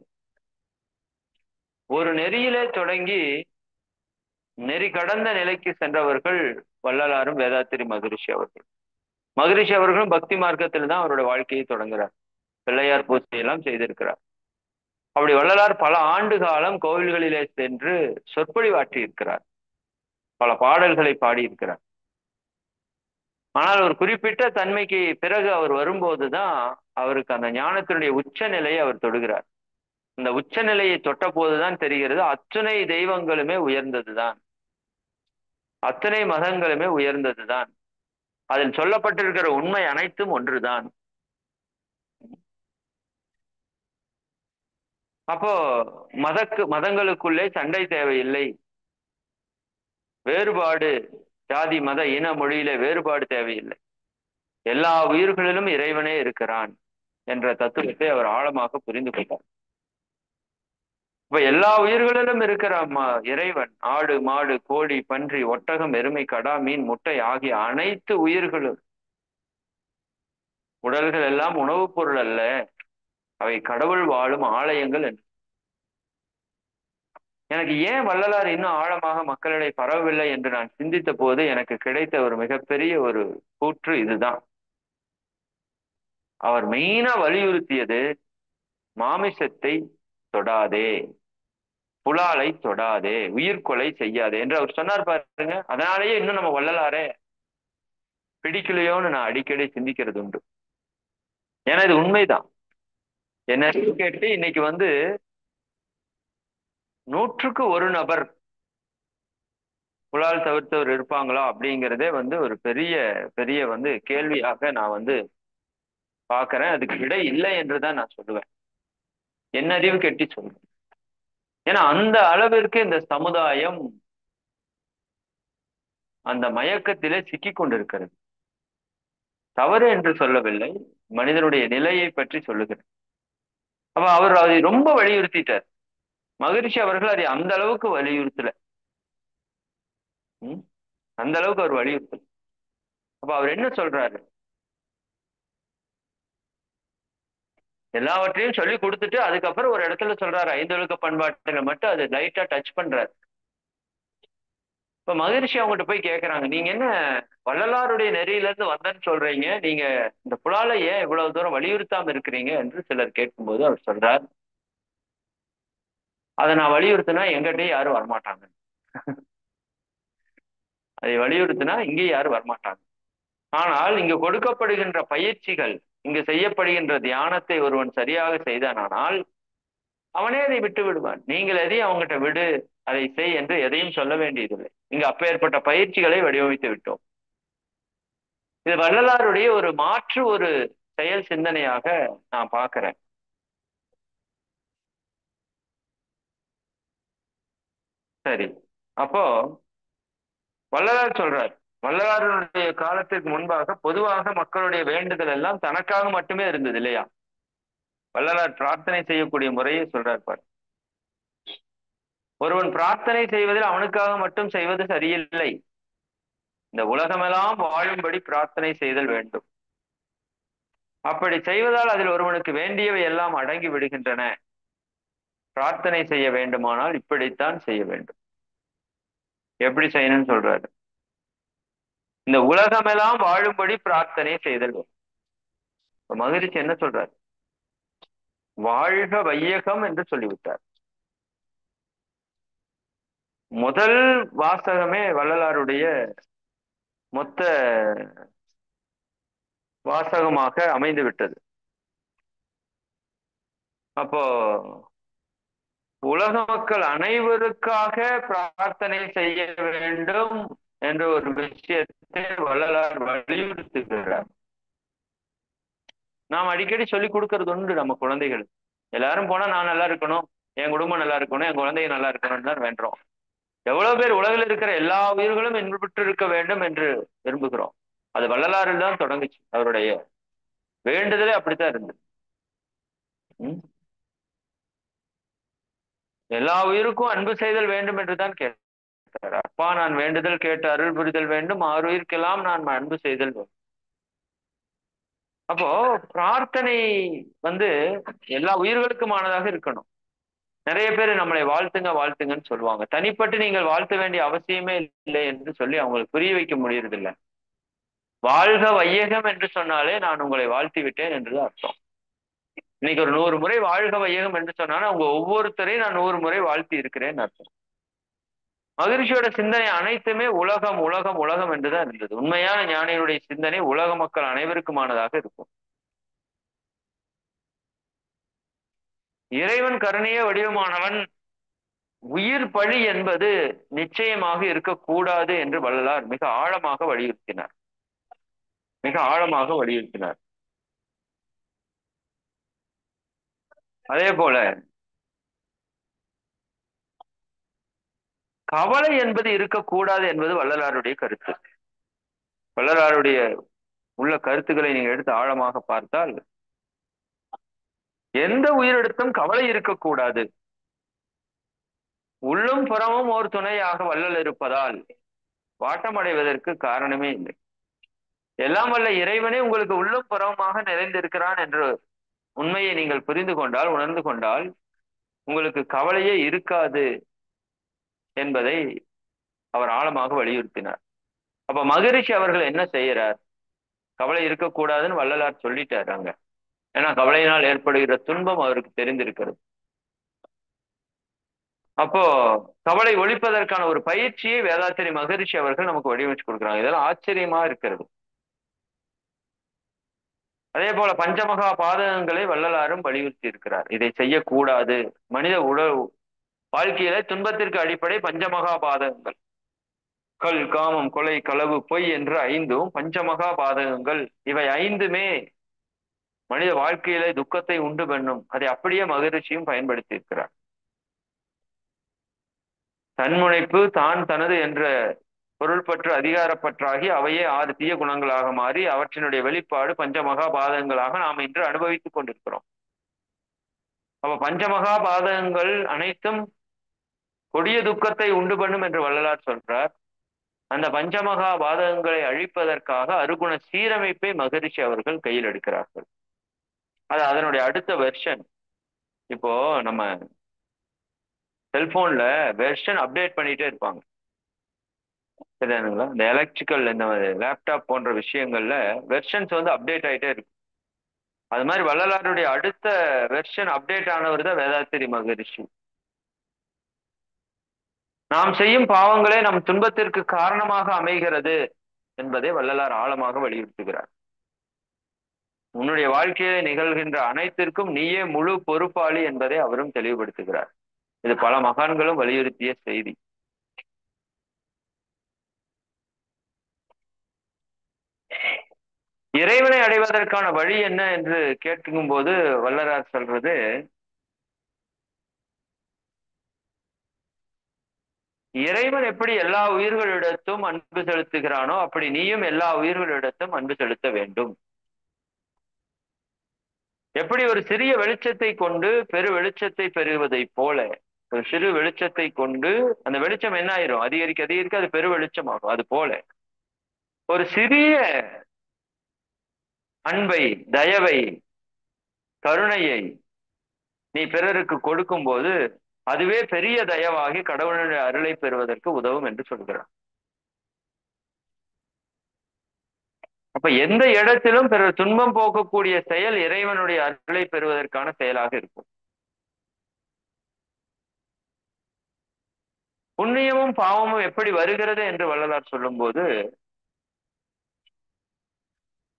ஒரு நெறியிலே தொடங்கி நெறி கடந்த நிலைக்கு சென்றவர்கள் வள்ளலாரும் வேதாத்திரி மகரிஷி அவர்கள் மகரிஷி அவர்களும் பக்தி மார்க்கத்தில் தான் அவருடைய வாழ்க்கையை தொடங்குறார் பிள்ளையார் பூஜை எல்லாம் செய்திருக்கிறார் அப்படி வள்ளலார் பல ஆண்டு காலம் கோவில்களிலே சென்று சொற்பொழிவாற்றி இருக்கிறார் பல பாடல்களை பாடியிருக்கிறார் ஆனால் ஒரு குறிப்பிட்ட தன்மைக்கு பிறகு அவர் வரும்போதுதான் அவருக்கு அந்த ஞானத்தினுடைய உச்ச நிலையை அவர் தொடுகிறார் இந்த உச்ச நிலையை தொட்ட போதுதான் தெரிகிறது அத்தனை தெய்வங்களுமே உயர்ந்ததுதான் அத்தனை மதங்களுமே உயர்ந்ததுதான் அதில் சொல்லப்பட்டிருக்கிற உண்மை அனைத்தும் ஒன்றுதான் அப்போ மதக்கு மதங்களுக்குள்ளே சண்டை தேவையில்லை வேறுபாடு ஜாதி மத இன மொழியில வேறுபாடு தேவையில்லை எல்லா உயிர்களிலும் இறைவனே இருக்கிறான் என்ற தத்துவத்தை அவர் ஆழமாக புரிந்து கொண்டார் இப்ப எல்லா உயிர்களிலும் இருக்கிற இறைவன் ஆடு மாடு கோழி பன்றி ஒட்டகம் எருமை கடா மீன் முட்டை ஆகிய அனைத்து உயிர்களும் உடல்கள் எல்லாம் உணவுப் பொருள் அல்ல அவை கடவுள் வாழும் ஆலயங்கள் என்று எனக்கு ஏன் வள்ளலார் இன்னும் ஆழமாக மக்களிடையே பரவவில்லை என்று நான் சிந்தித்த போது எனக்கு கிடைத்த ஒரு மிகப்பெரிய ஒரு கூற்று இதுதான் அவர் மெயினா வலியுறுத்தியது மாமிசத்தை தொடாதே புலாலை தொடாதே உயிர்கொலை செய்யாதே என்று அவர் சொன்னார் பாருங்க அதனாலேயே இன்னும் நம்ம வள்ளலாரே பிடிக்கலையோன்னு நான் அடிக்கடி சிந்திக்கிறது உண்டு ஏன்னா இது உண்மைதான் என்ன கேட்டு இன்னைக்கு வந்து நூற்றுக்கு ஒரு நபர் புலால் தவிர்த்தவர் இருப்பாங்களா அப்படிங்கிறதே வந்து ஒரு பெரிய பெரிய வந்து கேள்வியாக நான் வந்து பார்க்கிறேன் அதுக்கு விடை இல்லை என்றுதான் நான் சொல்லுவேன் என்ன அறிவு கெட்டி சொல்லுவேன் ஏன்னா அந்த அளவிற்கு இந்த சமுதாயம் அந்த மயக்கத்திலே சிக்கி கொண்டிருக்கிறது தவறு என்று சொல்லவில்லை மனிதனுடைய நிலையை பற்றி சொல்லுகிறேன் அப்ப அவர் அதை ரொம்ப வலியுறுத்திட்டார் மகிழ்ச்சி அவர்கள் அதை அந்த அளவுக்கு வலியுறுத்தல அந்த அளவுக்கு அவர் வலியுறுத்தல அப்ப அவர் என்ன சொல்றாரு எல்லாவற்றையும் சொல்லி கொடுத்துட்டு அதுக்கப்புறம் ஒரு இடத்துல சொல்றாரு ஐந்தொழுக்க பண்பாட்டுல மட்டும் அது லைட்டா டச் பண்றாரு இப்ப மகிழ்ச்சி அவங்ககிட்ட போய் கேட்கறாங்க நீங்க என்ன வள்ளலாருடைய நெறியில இருந்து வந்தேன்னு சொல்றீங்க நீங்க இந்த புலால ஏன் இவ்வளவு தூரம் வலியுறுத்தாம இருக்கிறீங்க என்று சிலர் கேட்கும்போது அவர் சொல்றார் அதை நான் வலியுறுத்தினா எங்கிட்டே யாரும் வரமாட்டாங்க அதை வலியுறுத்தினா இங்கே யாரும் வரமாட்டாங்க ஆனால் இங்கு கொடுக்கப்படுகின்ற பயிற்சிகள் இங்கு செய்யப்படுகின்ற தியானத்தை ஒருவன் சரியாக செய்தானால் அவனே அதை விட்டு விடுவான் நீங்கள் எதையும் அவங்ககிட்ட விடு அதை செய் என்று எதையும் சொல்ல வேண்டியதில்லை இங்கு அப்பேற்பட்ட பயிற்சிகளை வடிவமைத்து விட்டோம் இது வள்ளலாருடைய ஒரு மாற்று ஒரு செயல் சிந்தனையாக நான் பார்க்கிறேன் சரி அப்போ வள்ளலார் சொல்றார் வள்ளலாருடைய காலத்திற்கு முன்பாக பொதுவாக மக்களுடைய வேண்டுதல் எல்லாம் தனக்காக மட்டுமே இருந்தது இல்லையா வள்ளலார் பிரார்த்தனை செய்யக்கூடிய முறையை சொல்றார் பாரு ஒருவன் பிரார்த்தனை செய்வதில் அவனுக்காக மட்டும் செய்வது சரியில்லை இந்த உலகமெல்லாம் வாழும்படி பிரார்த்தனை செய்தல் வேண்டும் அப்படி செய்வதால் அதில் ஒருவனுக்கு வேண்டியவை எல்லாம் அடங்கி விடுகின்றன பிரார்த்தனை செய்ய வேண்டுமானால் இப்படித்தான் செய்ய வேண்டும் எப்படி செய்யணும்னு சொல்றாரு இந்த உலகமெல்லாம் வாழும்படி பிரார்த்தனை செய்தல் வேண்டும் மகிழ்ச்சி என்ன சொல்றாரு வாழ்க வையகம் என்று சொல்லிவிட்டார் முதல் வாசகமே வள்ளலாருடைய மொத்த வாசகமாக அமைந்து விட்டது அப்போ உலக மக்கள் அனைவருக்காக பிரார்த்தனை செய்ய வேண்டும் என்ற ஒரு விஷயத்தை வள்ளலார் வலியுறுத்துகிறார் நாம் அடிக்கடி சொல்லி கொடுக்கறது உண்டு நம்ம குழந்தைகள் எல்லாரும் போனா நான் நல்லா இருக்கணும் என் குடும்பம் நல்லா இருக்கணும் என் குழந்தைங்க நல்லா இருக்கணும்னு தான் வேண்டுறோம் எவ்வளவு பேர் உலகில் இருக்கிற எல்லா உயிர்களும் இன்புற்று இருக்க வேண்டும் என்று விரும்புகிறோம் அது வள்ளலாறில் தான் தொடங்குச்சு அவருடைய வேண்டுதலே அப்படித்தான் இருந்தது ம்? எல்லா உயிருக்கும் அன்பு செய்தல் வேண்டும் என்று தான் கேட்டார் அப்பா நான் வேண்டுதல் கேட்டு அருள் புரிதல் வேண்டும் ஆறுயிர்க்கெல்லாம் நான் அன்பு செய்தல் வேண்டும் அப்போ பிரார்த்தனை வந்து எல்லா உயிர்களுக்குமானதாக இருக்கணும் நிறைய பேர் நம்மளை வாழ்த்துங்க வாழ்த்துங்கன்னு சொல்லுவாங்க தனிப்பட்டு நீங்கள் வாழ்த்த வேண்டிய அவசியமே இல்லை என்று சொல்லி அவங்களுக்கு புரிய வைக்க முடியறதில்லை வாழ்க வையகம் என்று சொன்னாலே நான் உங்களை வாழ்த்தி விட்டேன் என்று அர்த்தம் இன்னைக்கு ஒரு நூறு முறை வாழ்க வையகம் என்று சொன்னாலும் அவங்க ஒவ்வொருத்தரையும் நான் நூறு முறை வாழ்த்தி இருக்கிறேன்னு அர்த்தம் மகிழ்ச்சியோட சிந்தனை அனைத்துமே உலகம் உலகம் உலகம் என்றுதான் இருந்தது உண்மையான ஞானிகளுடைய சிந்தனை உலக மக்கள் அனைவருக்குமானதாக இருக்கும் இறைவன் கருணைய வடிவமானவன் உயிர் பழி என்பது நிச்சயமாக இருக்கக்கூடாது என்று வள்ளலார் மிக ஆழமாக வலியுறுத்தினார் மிக ஆழமாக வலியுறுத்தினார் அதே போல கவலை என்பது இருக்கக்கூடாது என்பது வள்ளலாருடைய கருத்து வள்ளலாருடைய உள்ள கருத்துக்களை நீங்க எடுத்து ஆழமாக பார்த்தால் எந்த உயிரிடத்தும் கவலை இருக்கக்கூடாது உள்ளும் புறமும் ஒரு துணையாக வள்ளல் இருப்பதால் வாட்டமடைவதற்கு காரணமே இல்லை எல்லாம் வல்ல இறைவனே உங்களுக்கு உள்ளும் புறமாக நிறைந்திருக்கிறான் என்ற உண்மையை நீங்கள் புரிந்து கொண்டால் உணர்ந்து கொண்டால் உங்களுக்கு கவலையே இருக்காது என்பதை அவர் ஆழமாக வலியுறுத்தினார் அப்ப மகரிஷி அவர்கள் என்ன செய்யறார் கவலை இருக்கக்கூடாதுன்னு வள்ளலார் சொல்லிட்டார் அங்க ஏன்னா கவலையினால் ஏற்படுகிற துன்பம் அவருக்கு தெரிந்திருக்கிறது அப்போ கவலை ஒழிப்பதற்கான ஒரு பயிற்சியை வேதாத்திரி மகரிஷி அவர்கள் நமக்கு வடிவமைச்சு கொடுக்குறாங்க இதெல்லாம் ஆச்சரியமா இருக்கிறது அதே போல பஞ்சமகா பாதகங்களை வள்ளலாரும் வலியுறுத்தி இருக்கிறார் இதை செய்யக்கூடாது மனித உடல் வாழ்க்கையில துன்பத்திற்கு அடிப்படை பஞ்சமகா பாதகங்கள் கல் காமம் கொலை களவு பொய் என்று ஐந்தும் பஞ்சமகா பாதகங்கள் இவை ஐந்துமே மனித வாழ்க்கையில துக்கத்தை உண்டு பண்ணும் அதை அப்படியே மகிழ்ச்சியும் பயன்படுத்தி இருக்கிறார் தன்முனைப்பு தான் தனது என்ற பொருள்பற்று அதிகாரப்பற்றாகி அவையே ஆறு தீய குணங்களாக மாறி அவற்றினுடைய வெளிப்பாடு பஞ்சமகா பாதகங்களாக நாம் இன்று அனுபவித்துக் கொண்டிருக்கிறோம் அப்ப பஞ்சமகா பாதகங்கள் அனைத்தும் கொடிய துக்கத்தை உண்டு பண்ணும் என்று வள்ளலார் சொல்றார் அந்த பஞ்சமகா பாதகங்களை அழிப்பதற்காக அருகுண சீரமைப்பை மகரிஷி அவர்கள் கையில் எடுக்கிறார்கள் அது அதனுடைய அடுத்த வெர்ஷன் இப்போ நம்ம செல்போன்ல வெர்ஷன் அப்டேட் பண்ணிட்டே இருப்பாங்க சரிதானுங்களா இந்த எலக்ட்ரிக்கல் இந்த லேப்டாப் போன்ற விஷயங்கள்ல வெர்ஷன்ஸ் வந்து அப்டேட் ஆயிட்டே இருக்கு அது மாதிரி வள்ளலாருடைய அடுத்த வெர்ஷன் அப்டேட் ஆனவர் தான் வேதாத்திரி மகரிஷி நாம் செய்யும் பாவங்களே நம் துன்பத்திற்கு காரணமாக அமைகிறது என்பதை வள்ளலார் ஆழமாக வலியுறுத்துகிறார் உன்னுடைய வாழ்க்கையில நிகழ்கின்ற அனைத்திற்கும் நீயே முழு பொறுப்பாளி என்பதை அவரும் தெளிவுபடுத்துகிறார் இது பல மகான்களும் வலியுறுத்திய செய்தி இறைவனை அடைவதற்கான வழி என்ன என்று கேட்கும் போது வல்லரார் சொல்றது இறைவன் எப்படி எல்லா உயிர்களிடத்தும் அன்பு செலுத்துகிறானோ அப்படி நீயும் எல்லா உயிர்களிடத்தும் அன்பு செலுத்த வேண்டும் எப்படி ஒரு சிறிய வெளிச்சத்தை கொண்டு பெரு வெளிச்சத்தை பெறுவதை போல ஒரு சிறு வெளிச்சத்தை கொண்டு அந்த வெளிச்சம் என்ன ஆயிரும் அதிகரிக்க அதிகரிக்க அது பெரு வெளிச்சமாகும் அது போல ஒரு சிறிய அன்பை தயவை கருணையை நீ பிறருக்கு கொடுக்கும் போது அதுவே பெரிய தயவாகி கடவுளுடைய அருளை பெறுவதற்கு உதவும் என்று சொல்கிறார் அப்ப எந்த இடத்திலும் பிறர் துன்பம் போக்கக்கூடிய செயல் இறைவனுடைய அருளை பெறுவதற்கான செயலாக இருக்கும் புண்ணியமும் பாவமும் எப்படி வருகிறது என்று வள்ளலார் சொல்லும்போது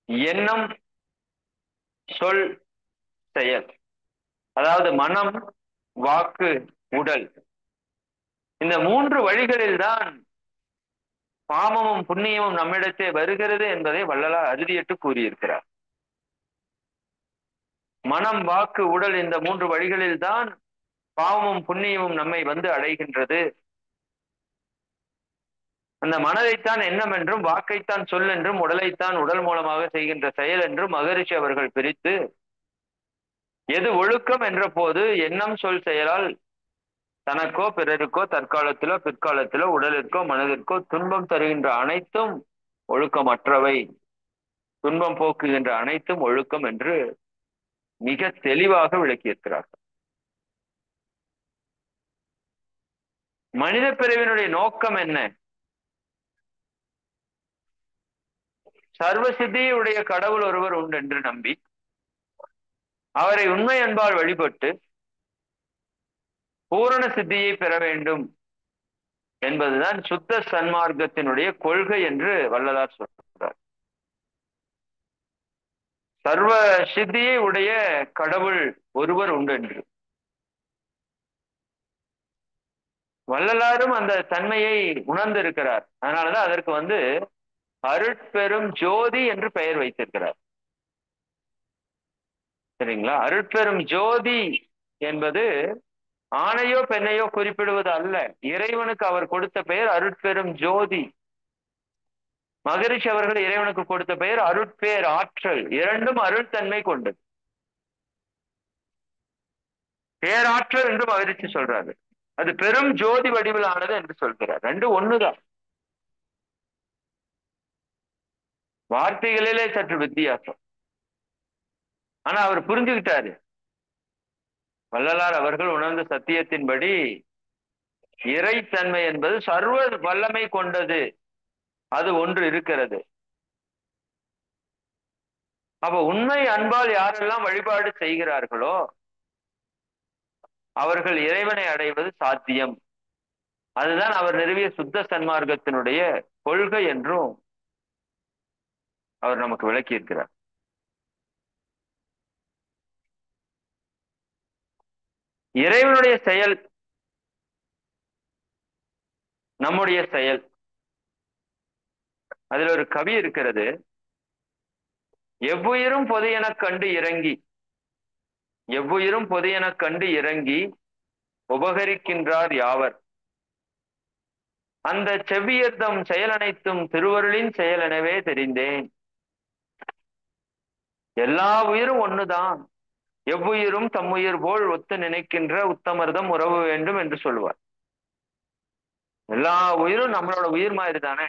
எண்ணம் சொல் செயல் அதாவது மனம் வாக்கு உடல் இந்த மூன்று வழிகளில் தான் பாவமும் புண்ணியமும் நம்மிடத்தே வருகிறது என்பதை வள்ளலார் அறுதியிட்டு கூறியிருக்கிறார் மனம் வாக்கு உடல் இந்த மூன்று வழிகளில் தான் பாவமும் புண்ணியமும் நம்மை வந்து அடைகின்றது அந்த மனதைத்தான் எண்ணம் என்றும் வாக்கைத்தான் சொல் என்றும் உடலைத்தான் உடல் மூலமாக செய்கின்ற செயல் என்றும் மகரிஷி அவர்கள் பிரித்து எது ஒழுக்கம் என்ற போது எண்ணம் சொல் செயலால் தனக்கோ பிறருக்கோ தற்காலத்திலோ பிற்காலத்திலோ உடலிற்கோ மனதிற்கோ துன்பம் தருகின்ற அனைத்தும் ஒழுக்கமற்றவை துன்பம் போக்குகின்ற அனைத்தும் ஒழுக்கம் என்று மிக தெளிவாக விளக்கியிருக்கிறார்கள் மனித பிறவினுடைய நோக்கம் என்ன சர்வசித்தியுடைய கடவுள் ஒருவர் உண்டு என்று நம்பி அவரை உண்மை அன்பால் வழிபட்டு பூரண சித்தியை பெற வேண்டும் என்பதுதான் சுத்த சன்மார்க்கத்தினுடைய கொள்கை என்று வள்ளலார் சொல்றார் சர்வ சித்தியை உடைய கடவுள் ஒருவர் உண்டு என்று வள்ளலாரும் அந்த தன்மையை உணர்ந்திருக்கிறார் அதனாலதான் அதற்கு வந்து அருட்பெரும் ஜோதி என்று பெயர் வைத்திருக்கிறார் சரிங்களா அருட்பெரும் ஜோதி என்பது ஆணையோ பெண்ணையோ குறிப்பிடுவது அல்ல இறைவனுக்கு அவர் கொடுத்த பெயர் அருட்பெரும் ஜோதி மகரிஷி அவர்கள் இறைவனுக்கு கொடுத்த பெயர் அருட்பேர் ஆற்றல் இரண்டும் அருள்தன்மை கொண்டது பேராற்றல் என்று மகரிஷி சொல்றாரு அது பெரும் ஜோதி வடிவிலானது என்று சொல்கிறார் ரெண்டு ஒண்ணுதான் வார்த்தைகளிலே சற்று வித்தியாசம் ஆனா அவர் புரிஞ்சுக்கிட்டாரு வள்ளலார் அவர்கள் உணர்ந்த சத்தியத்தின்படி இறைத்தன்மை என்பது சர்வ வல்லமை கொண்டது அது ஒன்று இருக்கிறது அப்ப உண்மை அன்பால் யாரெல்லாம் வழிபாடு செய்கிறார்களோ அவர்கள் இறைவனை அடைவது சாத்தியம் அதுதான் அவர் நிறுவிய சுத்த சன்மார்க்கத்தினுடைய கொள்கை என்றும் அவர் நமக்கு விளக்கி இருக்கிறார் இறைவனுடைய செயல் நம்முடைய செயல் அதில் ஒரு கவி இருக்கிறது எவ்வுயிரும் பொது எனக் கண்டு இறங்கி எவ்வுயிரும் பொது எனக் கண்டு இறங்கி உபகரிக்கின்றார் யாவர் அந்த செவ்வியர்தம் செயல் அனைத்தும் திருவருளின் செயல் எனவே தெரிந்தேன் எல்லா உயிரும் ஒண்ணுதான் எவ்வுயிரும் தம்முயிர் போல் ஒத்து நினைக்கின்ற உத்தமர்தம் உறவு வேண்டும் என்று சொல்லுவார் எல்லா உயிரும் நம்மளோட உயிர் மாதிரி தானே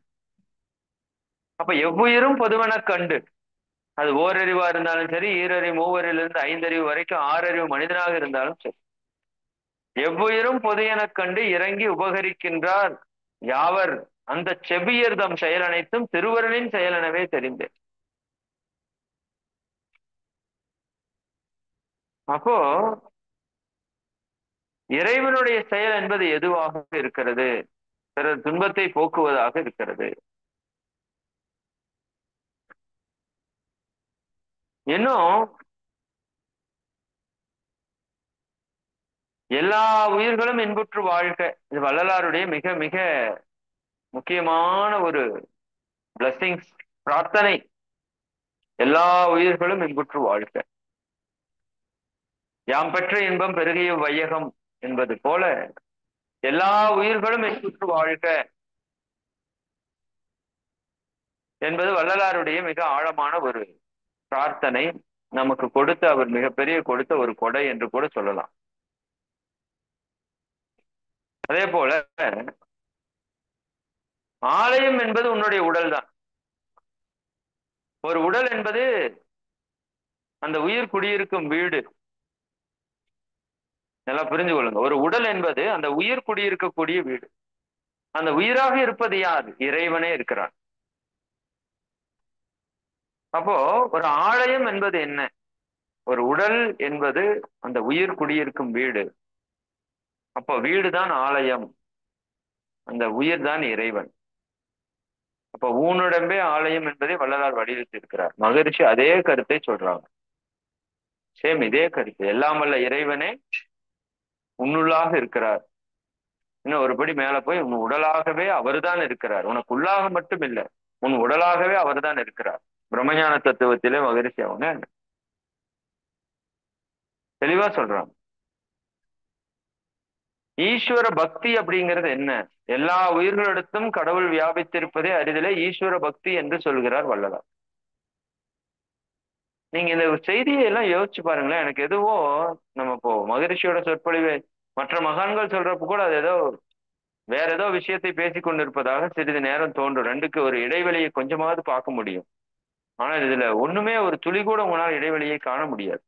அப்ப எவ்வுயிரும் பொதுவென கண்டு அது ஓரறிவா இருந்தாலும் சரி ஈரறிவு மூவரிலிருந்து ஐந்தறிவு வரைக்கும் ஆறறிவு மனிதனாக இருந்தாலும் சரி எவ்வுயிரும் பொது எனக் கண்டு இறங்கி உபகரிக்கின்றார் யாவர் அந்த செவ்வியர்தம் செயல் அனைத்தும் திருவருளின் செயல் எனவே தெரிந்தேன் அப்போ இறைவனுடைய செயல் என்பது எதுவாக இருக்கிறது பிறர் துன்பத்தை போக்குவதாக இருக்கிறது இன்னும் எல்லா உயிர்களும் இன்புற்று வாழ்க இது வள்ளலாருடைய மிக மிக முக்கியமான ஒரு பிளஸ்ஸிங்ஸ் பிரார்த்தனை எல்லா உயிர்களும் இன்புற்று வாழ்க யாம் பெற்ற இன்பம் பெருகிய வையகம் என்பது போல எல்லா உயிர்களும் இன்புற்று வாழ்க என்பது வள்ளலாருடைய மிக ஆழமான ஒரு பிரார்த்தனை நமக்கு கொடுத்த அவர் மிகப்பெரிய கொடுத்த ஒரு கொடை என்று கூட சொல்லலாம் அதே போல ஆலயம் என்பது உன்னுடைய உடல் தான் ஒரு உடல் என்பது அந்த உயிர் குடியிருக்கும் வீடு நல்லா புரிஞ்சு கொள்ளுங்க ஒரு உடல் என்பது அந்த உயிர் குடியிருக்கக்கூடிய வீடு அந்த உயிராக இருப்பது யார் இறைவனே இருக்கிறான் அப்போ ஒரு ஆலயம் என்பது என்ன ஒரு உடல் என்பது அந்த உயிர் குடியிருக்கும் வீடு அப்போ வீடு தான் ஆலயம் அந்த உயிர் தான் இறைவன் அப்ப ஊனுடம்பே ஆலயம் என்பதை வள்ளலார் வலியுறுத்தி இருக்கிறார் மகரிஷி அதே கருத்தை சொல்றாங்க சேம் இதே கருத்து எல்லாம் வல்ல இறைவனே உன்னுள்ளாக இருக்கிறார் இன்னும் ஒருபடி மேல போய் உன் உடலாகவே அவர்தான் இருக்கிறார் உனக்கு உள்ளாக மட்டும் இல்லை உன் உடலாகவே அவர்தான் இருக்கிறார் பிரம்மஞான தத்துவத்திலே மகரிஷி அவங்க தெளிவா சொல்றாங்க ஈஸ்வர பக்தி அப்படிங்கிறது என்ன எல்லா உயிர்களிடத்தும் கடவுள் வியாபித்திருப்பதே அறிதலே ஈஸ்வர பக்தி என்று சொல்கிறார் வள்ளலார் நீங்க இந்த செய்தியை எல்லாம் யோசிச்சு பாருங்களேன் எனக்கு எதுவோ நம்ம இப்போ மகரிஷியோட சொற்பொழிவு மற்ற மகான்கள் சொல்றப்ப கூட அது ஏதோ வேற ஏதோ விஷயத்தை பேசிக் கொண்டிருப்பதாக சிறிது நேரம் தோன்றும் ரெண்டுக்கு ஒரு இடைவெளியை கொஞ்சமாவது பார்க்க முடியும் ஆனால் இதுல ஒண்ணுமே ஒரு துளி கூட உங்களால் இடைவெளியை காண முடியாது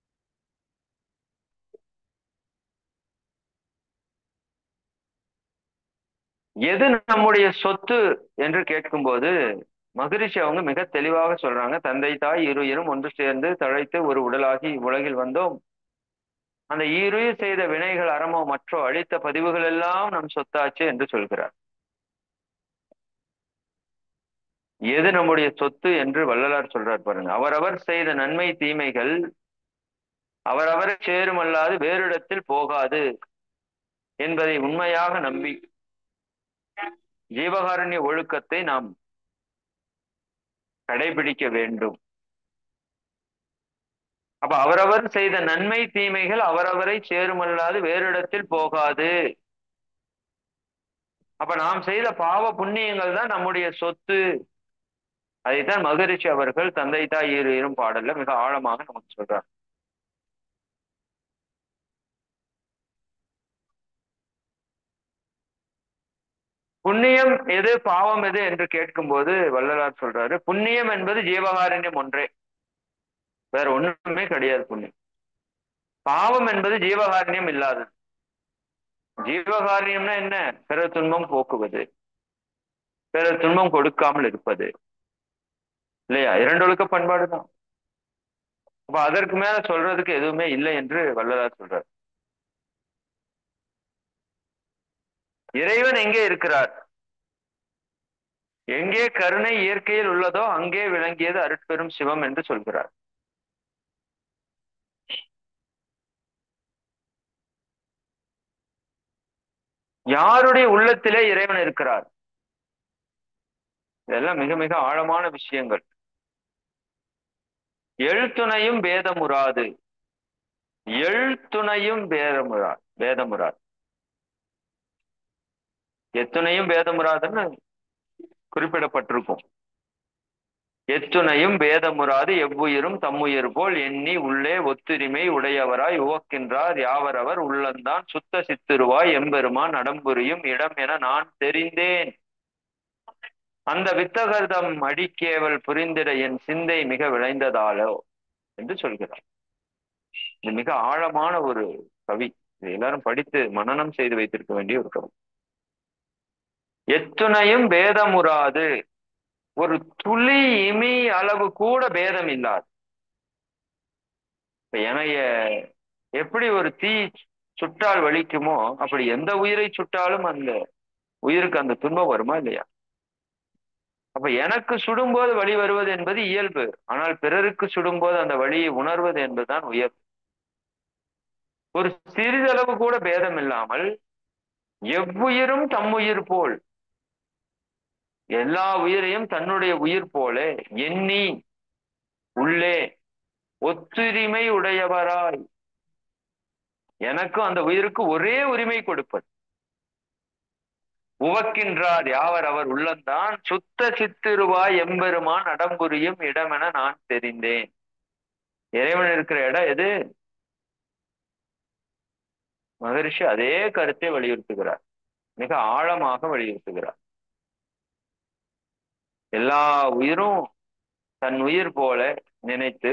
எது நம்முடைய சொத்து என்று கேட்கும்போது மகரிஷி அவங்க மிக தெளிவாக சொல்றாங்க தந்தை தாய் இருயிரும் ஒன்று சேர்ந்து தழைத்து ஒரு உடலாகி உலகில் வந்தோம் அந்த ஈருயிர் செய்த வினைகள் அறமோ மற்றோ அழித்த பதிவுகள் எல்லாம் நம் சொத்தாச்சு என்று சொல்கிறார் எது நம்முடைய சொத்து என்று வள்ளலார் சொல்றார் பாருங்க அவரவர் செய்த நன்மை தீமைகள் அவரவர் சேருமல்லாது வேறிடத்தில் போகாது என்பதை உண்மையாக நம்பி ஜீவகாருண்ய ஒழுக்கத்தை நாம் கடைபிடிக்க வேண்டும் அப்ப அவரவர் செய்த நன்மை தீமைகள் அவரவரை சேருமல்லாது வேறு இடத்தில் போகாது அப்ப நாம் செய்த பாவ புண்ணியங்கள் தான் நம்முடைய சொத்து அதைத்தான் மகரிஷி அவர்கள் தந்தை தாய் இரு இரும் பாடல்ல மிக ஆழமாக நமக்கு சொல்றார் புண்ணியம் எது பாவம் எது என்று கேட்கும்போது வள்ளலார் சொல்றாரு புண்ணியம் என்பது ஜீவகாரண்யம் ஒன்றே வேற ஒண்ணுமே கிடையாது புண்ணியம் பாவம் என்பது ஜீவகாரண்யம் இல்லாதது ஜீவகாரண்யம்னா என்ன பிற துன்பம் போக்குவது பிற துன்பம் கொடுக்காமல் இருப்பது இல்லையா இரண்டொழுக்க பண்பாடு தான் அப்ப அதற்கு மேல சொல்றதுக்கு எதுவுமே இல்லை என்று வள்ளலார் சொல்றார் இறைவன் எங்கே இருக்கிறார் எங்கே கருணை இயற்கையில் உள்ளதோ அங்கே விளங்கியது அருட்பெரும் சிவம் என்று சொல்கிறார் யாருடைய உள்ளத்திலே இறைவன் இருக்கிறார் இதெல்லாம் மிக மிக ஆழமான விஷயங்கள் எழுத்துணையும் பேதமுறாது எழுத்துணையும் பேதமுறா பேதமுறாது எத்துணையும் பேதமுறாதுன்னு குறிப்பிடப்பட்டிருக்கும் எத்துணையும் பேதமுறாது எவ்வுயிரும் தம்முயிர் போல் எண்ணி உள்ளே ஒத்துரிமை உடையவராய் உவக்கின்றார் யாவரவர் உள்ளந்தான் சுத்த சித்திருவாய் எம்பெருமான் நடம்புரியும் இடம் என நான் தெரிந்தேன் அந்த வித்தகர்தம் அடிக்கேவல் புரிந்திட என் சிந்தை மிக விளைந்ததாலோ என்று சொல்கிறார் இது மிக ஆழமான ஒரு கவி இது எல்லாரும் படித்து மனனம் செய்து வைத்திருக்க வேண்டிய ஒரு கவி எத்துணையும் பேதமுறாது ஒரு துளி இமி அளவு கூட பேதம் இல்லாது இப்ப எனைய எப்படி ஒரு தீ சுட்டால் வலிக்குமோ அப்படி எந்த உயிரை சுட்டாலும் அந்த உயிருக்கு அந்த துன்பம் வருமா இல்லையா அப்ப எனக்கு சுடும்போது வழி வருவது என்பது இயல்பு ஆனால் பிறருக்கு சுடும்போது அந்த வழியை உணர்வது என்பதுதான் உயர்வு ஒரு சிறிதளவு கூட பேதம் இல்லாமல் எவ்வுயிரும் தம்முயிர் போல் எல்லா உயிரையும் தன்னுடைய உயிர் போல எண்ணி உள்ளே ஒத்துரிமை உடையவராய் எனக்கும் அந்த உயிருக்கு ஒரே உரிமை கொடுப்பது உவக்கின்றார் யாவர் அவர் உள்ளந்தான் சுத்த சித்திருவாய் எம்பெருமான் அடம்புரியும் இடமென நான் தெரிந்தேன் இறைவன் இருக்கிற இடம் எது மகரிஷி அதே கருத்தை வலியுறுத்துகிறார் மிக ஆழமாக வலியுறுத்துகிறார் எல்லா உயிரும் தன் உயிர் போல நினைத்து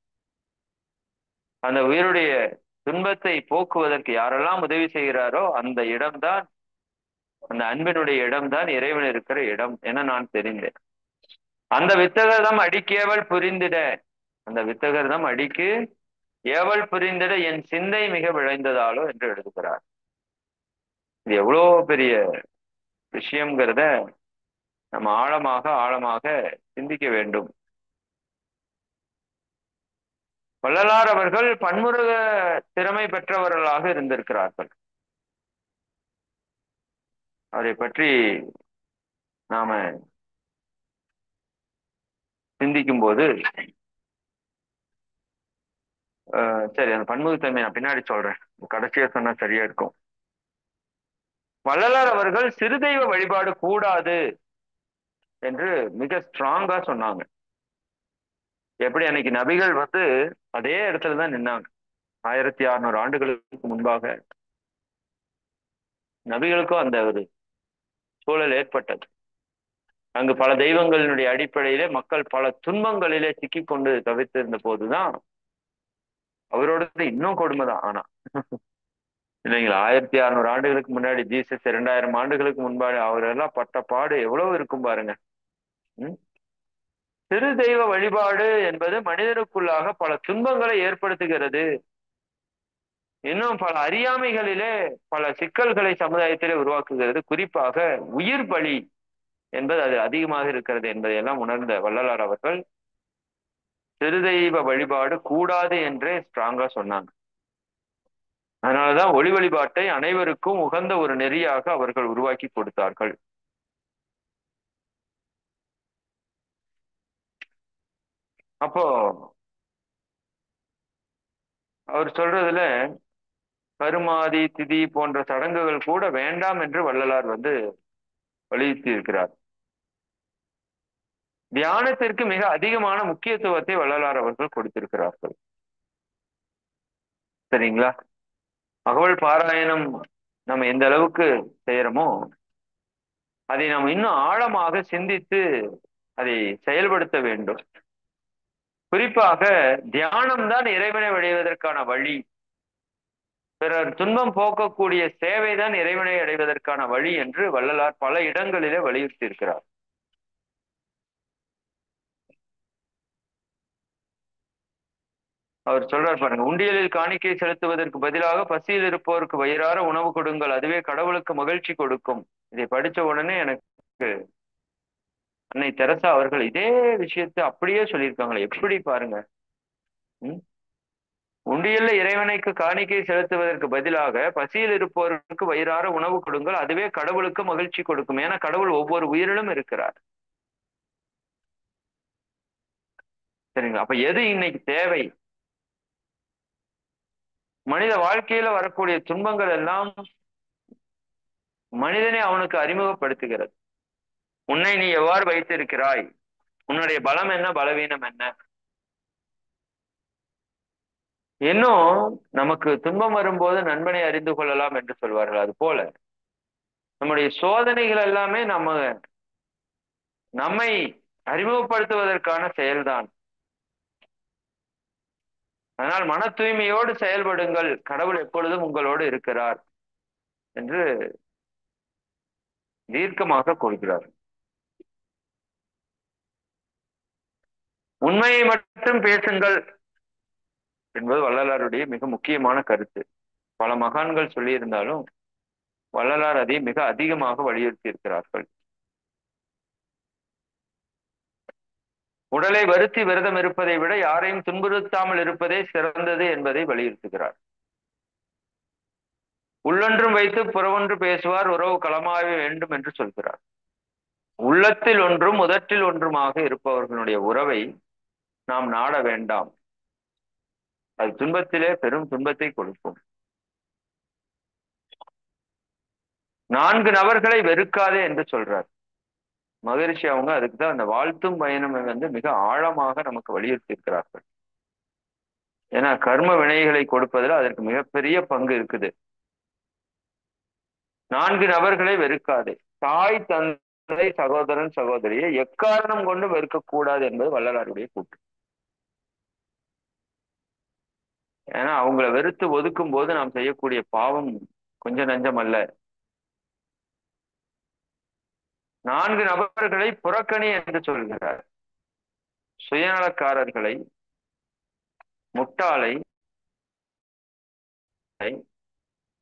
அந்த உயிருடைய துன்பத்தை போக்குவதற்கு யாரெல்லாம் உதவி செய்கிறாரோ அந்த இடம்தான் அந்த அன்பினுடைய இடம்தான் இறைவன் இருக்கிற இடம் என நான் தெரிந்தேன் அந்த வித்தகர்தம் அடிக்கேவல் புரிந்திட அந்த வித்தகர்தம் அடிக்கு ஏவல் புரிந்திட என் சிந்தை மிக விளைந்ததாலோ என்று எழுதுகிறார் இது எவ்வளோ பெரிய விஷயம்ங்கிறத நம்ம ஆழமாக ஆழமாக சிந்திக்க வேண்டும் வள்ளலார் அவர்கள் பன்முருக திறமை பெற்றவர்களாக இருந்திருக்கிறார்கள் அவரை பற்றி நாம சிந்திக்கும் போது சரி அந்த பன்முகத்தன்மை நான் பின்னாடி சொல்றேன் கடைசியா சொன்னா சரியா இருக்கும் வள்ளலார் அவர்கள் சிறுதெய்வ வழிபாடு கூடாது என்று மிக ஸ்ட்ராங்கா சொன்னாங்க எப்படி அன்னைக்கு நபிகள் வந்து அதே இடத்துல தான் நின்னாங்க ஆயிரத்தி அறுநூறு ஆண்டுகளுக்கு முன்பாக நபிகளுக்கும் அந்த ஒரு சூழல் ஏற்பட்டது அங்கு பல தெய்வங்களினுடைய அடிப்படையிலே மக்கள் பல துன்பங்களிலே சிக்கிக்கொண்டு தவிர்த்திருந்த போதுதான் அவரோடது இன்னும் கொடுமைதான் ஆனா இல்லைங்களா ஆயிரத்தி அறுநூறு ஆண்டுகளுக்கு முன்னாடி ஜீசஸ் இரண்டாயிரம் ஆண்டுகளுக்கு முன்பாடி அவரெல்லாம் பட்ட பாடு எவ்வளவு இருக்கும் பாருங்க உம் சிறு தெய்வ வழிபாடு என்பது மனிதனுக்குள்ளாக பல துன்பங்களை ஏற்படுத்துகிறது இன்னும் பல அறியாமைகளிலே பல சிக்கல்களை சமுதாயத்திலே உருவாக்குகிறது குறிப்பாக உயிர் பலி என்பது அது அதிகமாக இருக்கிறது என்பதையெல்லாம் உணர்ந்த வள்ளலார் அவர்கள் சிறுதெய்வ வழிபாடு கூடாது என்றே ஸ்ட்ராங்கா சொன்னாங்க அதனாலதான் ஒளி வழிபாட்டை அனைவருக்கும் உகந்த ஒரு நெறியாக அவர்கள் உருவாக்கி கொடுத்தார்கள் அப்போ அவர் சொல்றதுல கருமாதி திதி போன்ற சடங்குகள் கூட வேண்டாம் என்று வள்ளலார் வந்து வலியுறுத்தி இருக்கிறார் தியானத்திற்கு மிக அதிகமான முக்கியத்துவத்தை வள்ளலார் அவர்கள் கொடுத்திருக்கிறார்கள் சரிங்களா அகவல் பாராயணம் நம்ம எந்த அளவுக்கு செய்யறோமோ அதை நாம் இன்னும் ஆழமாக சிந்தித்து அதை செயல்படுத்த வேண்டும் குறிப்பாக தியானம் தான் இறைவனை அடைவதற்கான வழி பிறர் துன்பம் போக்கக்கூடிய சேவைதான் இறைவனை அடைவதற்கான வழி என்று வள்ளலார் பல இடங்களிலே வலியுறுத்தி இருக்கிறார் அவர் சொல்றார் பாருங்க உண்டியலில் காணிக்கை செலுத்துவதற்கு பதிலாக பசியில் இருப்போருக்கு வயிறார உணவு கொடுங்கள் அதுவே கடவுளுக்கு மகிழ்ச்சி கொடுக்கும் இதை படிச்ச உடனே எனக்கு அன்னை தெரசா அவர்கள் இதே விஷயத்தை அப்படியே சொல்லியிருக்காங்களே எப்படி பாருங்க உம் உண்டியல்ல இறைவனைக்கு காணிக்கை செலுத்துவதற்கு பதிலாக பசியில் இருப்போருக்கு வயிறார உணவு கொடுங்கள் அதுவே கடவுளுக்கு மகிழ்ச்சி கொடுக்கும் ஏன்னா கடவுள் ஒவ்வொரு உயிரிலும் இருக்கிறார் சரிங்களா அப்ப எது இன்னைக்கு தேவை மனித வாழ்க்கையில வரக்கூடிய துன்பங்கள் எல்லாம் மனிதனை அவனுக்கு அறிமுகப்படுத்துகிறது உன்னை நீ எவ்வாறு வைத்திருக்கிறாய் உன்னுடைய பலம் என்ன பலவீனம் என்ன இன்னும் நமக்கு துன்பம் வரும்போது நண்பனை அறிந்து கொள்ளலாம் என்று சொல்வார்கள் அது போல நம்முடைய சோதனைகள் எல்லாமே நம்ம நம்மை அறிமுகப்படுத்துவதற்கான செயல்தான் அதனால் மன தூய்மையோடு செயல்படுங்கள் கடவுள் எப்பொழுதும் உங்களோடு இருக்கிறார் என்று தீர்க்கமாக கொள்கிறார் உண்மையை மட்டும் பேசுங்கள் என்பது வள்ளலாருடைய மிக முக்கியமான கருத்து பல மகான்கள் சொல்லியிருந்தாலும் வள்ளலார் அதை மிக அதிகமாக வலியுறுத்தி இருக்கிறார்கள் உடலை வருத்தி விரதம் இருப்பதை விட யாரையும் துன்புறுத்தாமல் இருப்பதே சிறந்தது என்பதை வலியுறுத்துகிறார் உள்ளொன்றும் வைத்து புறவொன்று பேசுவார் உறவு களமாக வேண்டும் என்று சொல்கிறார் உள்ளத்தில் ஒன்றும் உதட்டில் ஒன்றுமாக இருப்பவர்களுடைய உறவை நாம் நாட வேண்டாம் அது துன்பத்திலே பெரும் துன்பத்தை கொடுக்கும் நான்கு நபர்களை வெறுக்காதே என்று சொல்றார் மகரிஷி அவங்க அதுக்கு தான் அந்த வாழ்த்தும் பயணம் வந்து மிக ஆழமாக நமக்கு வலியுறுத்தி இருக்கிறார்கள் ஏன்னா கர்ம வினைகளை கொடுப்பதில் அதற்கு மிகப்பெரிய பங்கு இருக்குது நான்கு நபர்களை வெறுக்காதே தாய் தந்தை சகோதரன் சகோதரியை எக்காரணம் கொண்டு வெறுக்கக்கூடாது என்பது வள்ளலாருடைய கூட்டு ஏன்னா அவங்கள வெறுத்து ஒதுக்கும் போது நாம் செய்யக்கூடிய பாவம் கொஞ்சம் நஞ்சம் அல்ல நான்கு நபர்களை புறக்கணி என்று சொல்கிறார் சுயநலக்காரர்களை முட்டாளை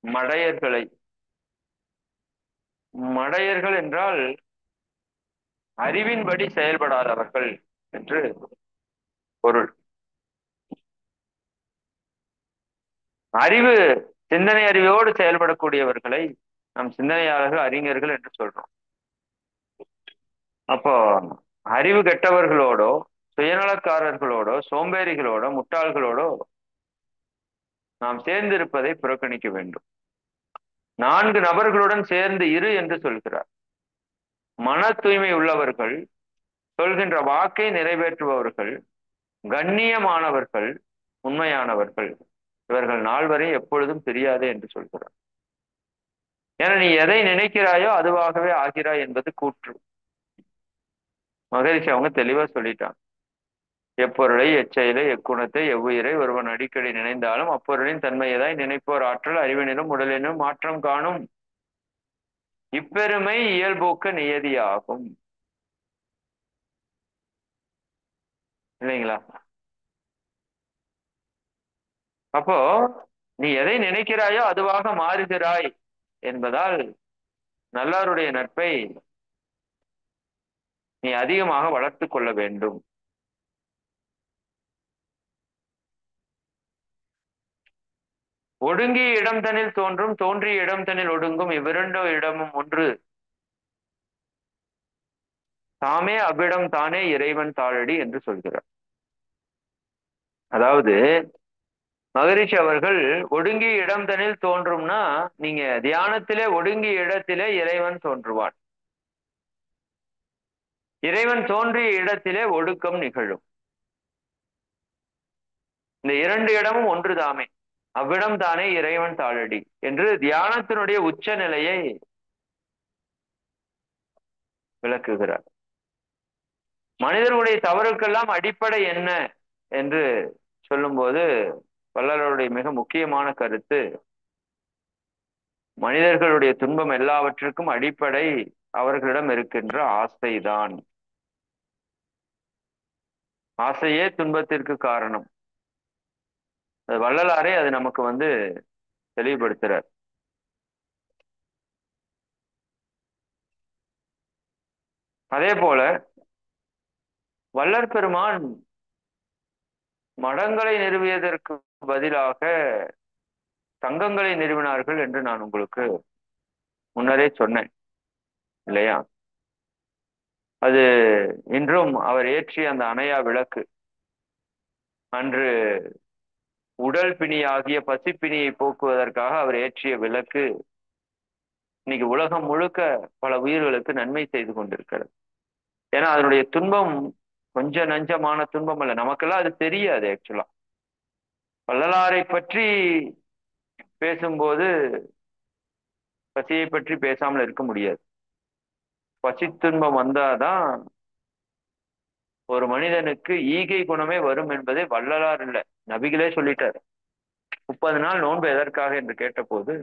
மடையர்களை மடையர்கள் என்றால் அறிவின்படி செயல்படாதவர்கள் என்று பொருள் அறிவு சிந்தனை அறிவோடு செயல்படக்கூடியவர்களை நம் சிந்தனையாளர்கள் அறிஞர்கள் என்று சொல்றோம் அப்போ அறிவு கெட்டவர்களோடோ சுயநலக்காரர்களோடோ சோம்பேறிகளோடோ முட்டாள்களோடோ நாம் சேர்ந்திருப்பதை புறக்கணிக்க வேண்டும் நான்கு நபர்களுடன் சேர்ந்து இரு என்று சொல்கிறார் மன தூய்மை உள்ளவர்கள் சொல்கின்ற வாக்கை நிறைவேற்றுபவர்கள் கண்ணியமானவர்கள் உண்மையானவர்கள் இவர்கள் நால்வரை எப்பொழுதும் தெரியாது என்று சொல்கிறார் ஏன்னா நீ எதை நினைக்கிறாயோ அதுவாகவே ஆகிறாய் என்பது கூற்று மகரிஷி அவங்க தெளிவா சொல்லிட்டாங்க எப்பொருளை எச்செயலை எக்குணத்தை எவ்வுயிரை ஒருவன் அடிக்கடி நினைந்தாலும் அப்பொருளின் தன்மையதாய் நினைப்போர் ஆற்றல் அறிவினிலும் உடலினும் மாற்றம் காணும் இப்பெருமை இயல்போக்க நியதியாகும் இல்லைங்களா அப்போ நீ எதை நினைக்கிறாயோ அதுவாக மாறுகிறாய் என்பதால் நல்லாருடைய நட்பை நீ அதிகமாக வளர்த்து கொள்ள வேண்டும் ஒடுங்கிய இடம் தனில் தோன்றும் தோன்றிய இடம் தனில் ஒடுங்கும் இவ்விரண்டு இடமும் ஒன்று தாமே அவ்விடம் தானே இறைவன் தாழடி என்று சொல்கிறார் அதாவது மகரிஷி அவர்கள் ஒடுங்கிய இடம் தனில் தோன்றும்னா நீங்க தியானத்திலே ஒடுங்கிய இடத்திலே இறைவன் தோன்றுவான் இறைவன் தோன்றிய இடத்திலே ஒடுக்கம் நிகழும் இந்த இரண்டு இடமும் ஒன்று தாமே அவ்விடம் தானே இறைவன் தாழடி என்று தியானத்தினுடைய உச்ச நிலையை விளக்குகிறார் மனிதர்களுடைய தவறுக்கெல்லாம் அடிப்படை என்ன என்று சொல்லும்போது வள்ளலருடைய மிக முக்கியமான கருத்து மனிதர்களுடைய துன்பம் எல்லாவற்றிற்கும் அடிப்படை அவர்களிடம் இருக்கின்ற ஆசைதான் ஆசையே துன்பத்திற்கு காரணம் அது வள்ளலாரே அது நமக்கு வந்து தெளிவுபடுத்துறார் அதே போல வள்ளற் பெருமான் மடங்களை நிறுவியதற்கு பதிலாக சங்கங்களை நிறுவினார்கள் என்று நான் உங்களுக்கு முன்னரே சொன்னேன் இல்லையா அது இன்றும் அவர் ஏற்றிய அந்த அணையா விளக்கு அன்று உடல் பிணியாகிய பசிப்பிணியை போக்குவதற்காக அவர் ஏற்றிய விளக்கு இன்னைக்கு உலகம் முழுக்க பல உயிர்களுக்கு நன்மை செய்து கொண்டிருக்கிறது ஏன்னா அதனுடைய துன்பம் கொஞ்சம் நஞ்சமான துன்பம் அல்ல நமக்கெல்லாம் அது தெரியாது ஆக்சுவலா வள்ளலாரை பற்றி பேசும்போது பசியை பற்றி பேசாமல் இருக்க முடியாது பசி துன்பம் வந்தாதான் ஒரு மனிதனுக்கு ஈகை குணமே வரும் என்பதை வள்ளலார் இல்லை நபிகளே சொல்லிட்டார் முப்பது நாள் நோன்பு எதற்காக என்று கேட்டபோது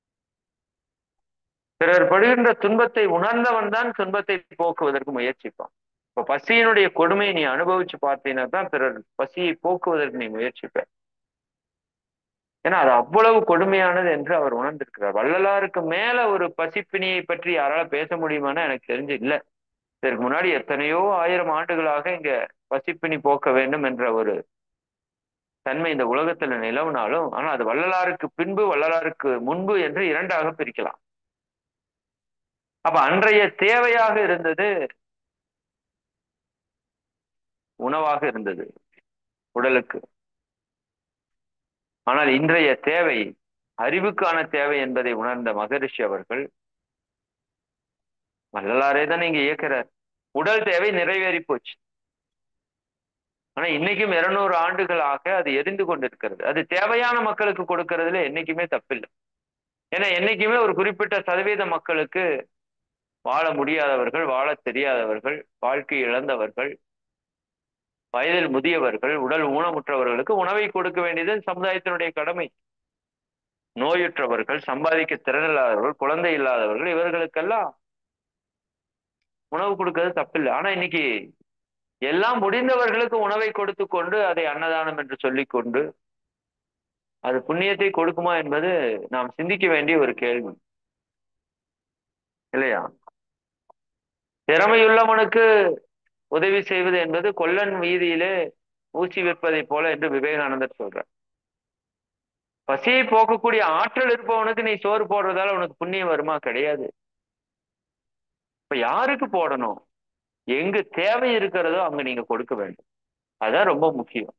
பிறர் படுகின்ற துன்பத்தை உணர்ந்தவன் தான் துன்பத்தை போக்குவதற்கு முயற்சிப்பான் இப்ப பசியினுடைய கொடுமையை நீ அனுபவிச்சு பார்த்தீங்கன்னா தான் பிறர் பசியை போக்குவதற்கு நீ முயற்சிப்ப ஏன்னா அது அவ்வளவு கொடுமையானது என்று அவர் உணர்ந்திருக்கிறார் வள்ளலாருக்கு மேல ஒரு பசிப்பிணியை பற்றி யாரால பேச முடியுமான்னு எனக்கு தெரிஞ்சு இல்ல இதற்கு முன்னாடி எத்தனையோ ஆயிரம் ஆண்டுகளாக இங்க பசிப்பிணி போக்க வேண்டும் என்ற ஒரு தன்மை இந்த உலகத்துல நிலவுனாலும் ஆனா அது வள்ளலாருக்கு பின்பு வள்ளலாருக்கு முன்பு என்று இரண்டாக பிரிக்கலாம் அப்ப அன்றைய தேவையாக இருந்தது உணவாக இருந்தது உடலுக்கு ஆனால் இன்றைய தேவை அறிவுக்கான தேவை என்பதை உணர்ந்த மகரிஷி அவர்கள் வள்ளலாரே தான் இங்க இயக்குறார் உடல் தேவை நிறைவேறி போச்சு ஆனா இன்னைக்கும் இருநூறு ஆண்டுகளாக அது எரிந்து கொண்டிருக்கிறது அது தேவையான மக்களுக்கு கொடுக்கறதுல என்னைக்குமே தப்பில்லை ஏன்னா என்னைக்குமே ஒரு குறிப்பிட்ட சதவீத மக்களுக்கு வாழ முடியாதவர்கள் வாழ தெரியாதவர்கள் வாழ்க்கை இழந்தவர்கள் வயதில் முதியவர்கள் உடல் ஊனமுற்றவர்களுக்கு உணவை கொடுக்க வேண்டியது சமுதாயத்தினுடைய கடமை நோயுற்றவர்கள் சம்பாதிக்க திறனில்லாதவர்கள் குழந்தை இல்லாதவர்கள் இவர்களுக்கெல்லாம் உணவு கொடுக்கறது தப்பில்லை ஆனா இன்னைக்கு எல்லாம் முடிந்தவர்களுக்கு உணவை கொடுத்து கொண்டு அதை அன்னதானம் என்று சொல்லிக்கொண்டு அது புண்ணியத்தை கொடுக்குமா என்பது நாம் சிந்திக்க வேண்டிய ஒரு கேள்வி இல்லையா திறமையுள்ளவனுக்கு உதவி செய்வது என்பது கொல்லன் வீதியிலே ஊசி விற்பதை போல என்று விவேகானந்தர் சொல்றார் பசியை போக்கக்கூடிய ஆற்றல் இருப்பவனுக்கு நீ சோறு போடுறதால உனக்கு புண்ணியம் வருமா கிடையாது இப்ப யாருக்கு போடணும் எங்கு தேவை இருக்கிறதோ அங்க நீங்க கொடுக்க வேண்டும் அதான் ரொம்ப முக்கியம்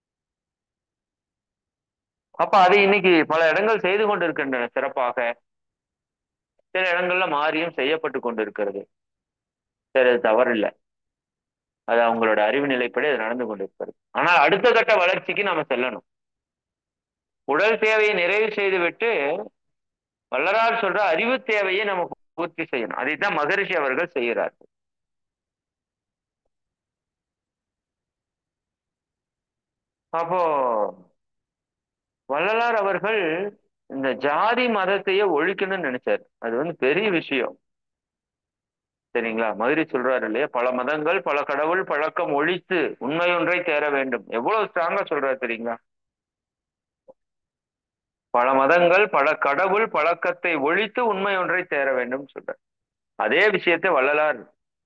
அப்ப அது இன்னைக்கு பல இடங்கள் செய்து கொண்டிருக்கின்றன சிறப்பாக சில இடங்கள்ல மாறியும் செய்யப்பட்டு கொண்டிருக்கிறது சரி அது தவறில்லை அது அவங்களோட அறிவு நிலைப்படி அது நடந்து கொண்டிருக்கிறது ஆனால் அடுத்த கட்ட வளர்ச்சிக்கு நாம செல்லணும் உடல் தேவையை நிறைவு செய்து விட்டு வல்லரார் சொல்ற அறிவு தேவையை நம்ம பூர்த்தி செய்யணும் அதைத்தான் மகரிஷி அவர்கள் செய்கிறார்கள் அப்போ வள்ளலார் அவர்கள் இந்த ஜாதி மதத்தையே ஒழிக்கணும்னு நினைச்சார் அது வந்து பெரிய விஷயம் சரிங்களா மதுரை சொல்றாரு இல்லையா பல மதங்கள் பல கடவுள் பழக்கம் ஒழித்து உண்மை ஒன்றை தேர வேண்டும் எவ்வளவு ஸ்ட்ராங்கா சொல்றாரு தெரியுங்களா பல மதங்கள் பல கடவுள் பழக்கத்தை ஒழித்து உண்மை ஒன்றை தேர வேண்டும் சொல்றார் அதே விஷயத்தை வள்ளலார்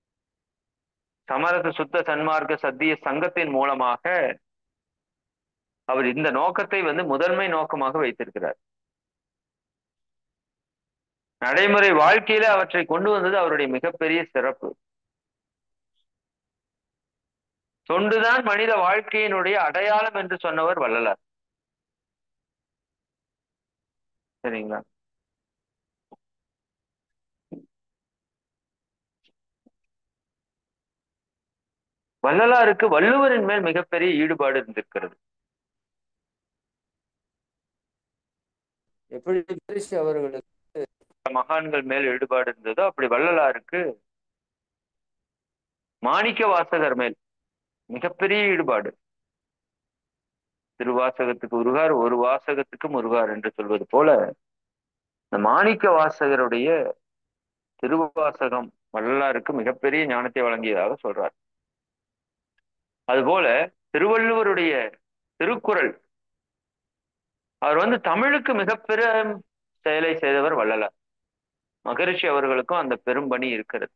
சமரச சுத்த சன்மார்க்க சத்திய சங்கத்தின் மூலமாக அவர் இந்த நோக்கத்தை வந்து முதன்மை நோக்கமாக வைத்திருக்கிறார் நடைமுறை வாழ்க்கையில அவற்றை கொண்டு வந்தது அவருடைய மிகப்பெரிய சிறப்பு தொண்டுதான் மனித வாழ்க்கையினுடைய அடையாளம் என்று சொன்னவர் வள்ளலார் சரிங்களா வள்ளலாருக்கு வள்ளுவரின் மேல் மிகப்பெரிய ஈடுபாடு இருந்திருக்கிறது எப்படி மகரிஷி அவர்களுக்கு மகான்கள் மேல் ஈடுபாடு இருந்ததோ அப்படி வள்ளலாருக்கு மாணிக்க வாசகர் மேல் மிகப்பெரிய ஈடுபாடு திருவாசகத்துக்கு உருகார் ஒரு வாசகத்துக்கு முருகார் என்று சொல்வது போல இந்த மாணிக்க வாசகருடைய திருவாசகம் வள்ளலாருக்கு மிகப்பெரிய ஞானத்தை வழங்கியதாக சொல்றார் அதுபோல திருவள்ளுவருடைய திருக்குறள் அவர் வந்து தமிழுக்கு மிகப்பெரிய செயலை செய்தவர் வள்ளலார் மகரிஷி அவர்களுக்கும் அந்த பெரும் பணி இருக்கிறது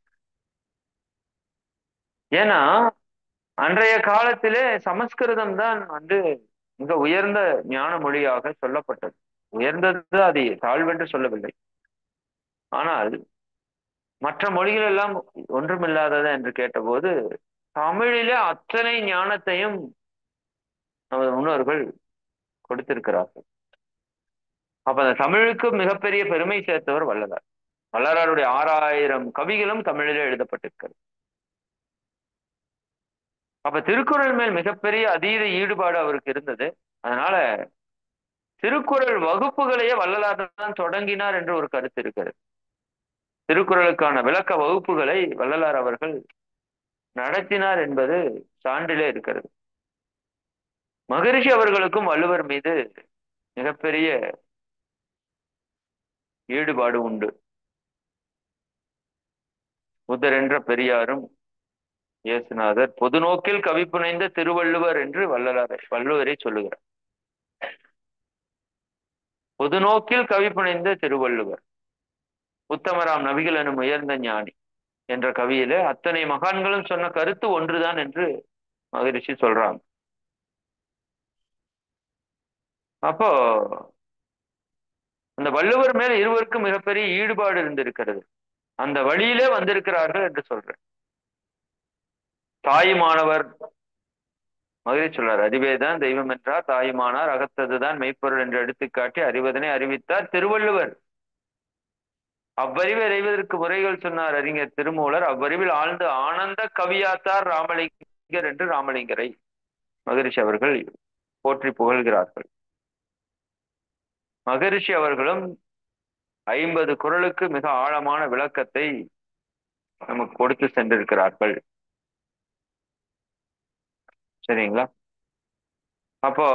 ஏன்னா அன்றைய காலத்திலே சமஸ்கிருதம் தான் வந்து மிக உயர்ந்த ஞான மொழியாக சொல்லப்பட்டது உயர்ந்தது அது தாழ்வென்று சொல்லவில்லை ஆனால் மற்ற மொழிகள் எல்லாம் ஒன்றுமில்லாதது என்று கேட்டபோது தமிழிலே அத்தனை ஞானத்தையும் நமது முன்னோர்கள் கொடுத்திருக்கிறார்கள் அப்ப அந்த தமிழுக்கு மிகப்பெரிய பெருமை சேர்த்தவர் வள்ளலார் வள்ளலாருடைய ஆறாயிரம் கவிகளும் தமிழிலே எழுதப்பட்டிருக்கிறது அப்ப திருக்குறள் மேல் மிகப்பெரிய அதீத ஈடுபாடு அவருக்கு இருந்தது அதனால திருக்குறள் வகுப்புகளையே வள்ளலார் தான் தொடங்கினார் என்று ஒரு கருத்து இருக்கிறது திருக்குறளுக்கான விளக்க வகுப்புகளை வள்ளலார் அவர்கள் நடத்தினார் என்பது சான்றிலே இருக்கிறது மகரிஷி அவர்களுக்கும் வள்ளுவர் மீது மிகப்பெரிய ஈடுபாடு உண்டு புத்தர் என்ற பெரியாரும் இயேசுநாதர் பொது நோக்கில் கவி புனைந்த திருவள்ளுவர் என்று வள்ளலாரை வள்ளுவரை சொல்லுகிறார் பொது நோக்கில் கவி புனைந்த திருவள்ளுவர் உத்தமராம் நபிகள் எனும் உயர்ந்த ஞானி என்ற கவியில அத்தனை மகான்களும் சொன்ன கருத்து ஒன்றுதான் என்று மகரிஷி சொல்றாங்க அப்போ அந்த வள்ளுவர் மேல் இருவருக்கும் மிகப்பெரிய ஈடுபாடு இருந்திருக்கிறது அந்த வழியிலே வந்திருக்கிறார்கள் என்று சொல்றேன் தாயுமானவர் மகிழ்ச்சி சொல்றார் அறிவேதான் தெய்வம் என்றார் தாயுமானார் அகத்ததுதான் மெய்ப்பொருள் என்று எடுத்துக்காட்டி அறிவதனை அறிவித்தார் திருவள்ளுவர் அவ்வறிவு அறிவதற்கு முறைகள் சொன்னார் அறிஞர் திருமூலர் அவ்வறிவில் ஆழ்ந்து ஆனந்த கவியாத்தார் ராமலிங்கர் என்று ராமலிங்கரை மகரிஷி அவர்கள் போற்றி புகழ்கிறார்கள் மகரிஷி அவர்களும் ஐம்பது குரலுக்கு மிக ஆழமான விளக்கத்தை நமக்கு கொடுத்து சென்றிருக்கிறார்கள் சரிங்களா அப்போ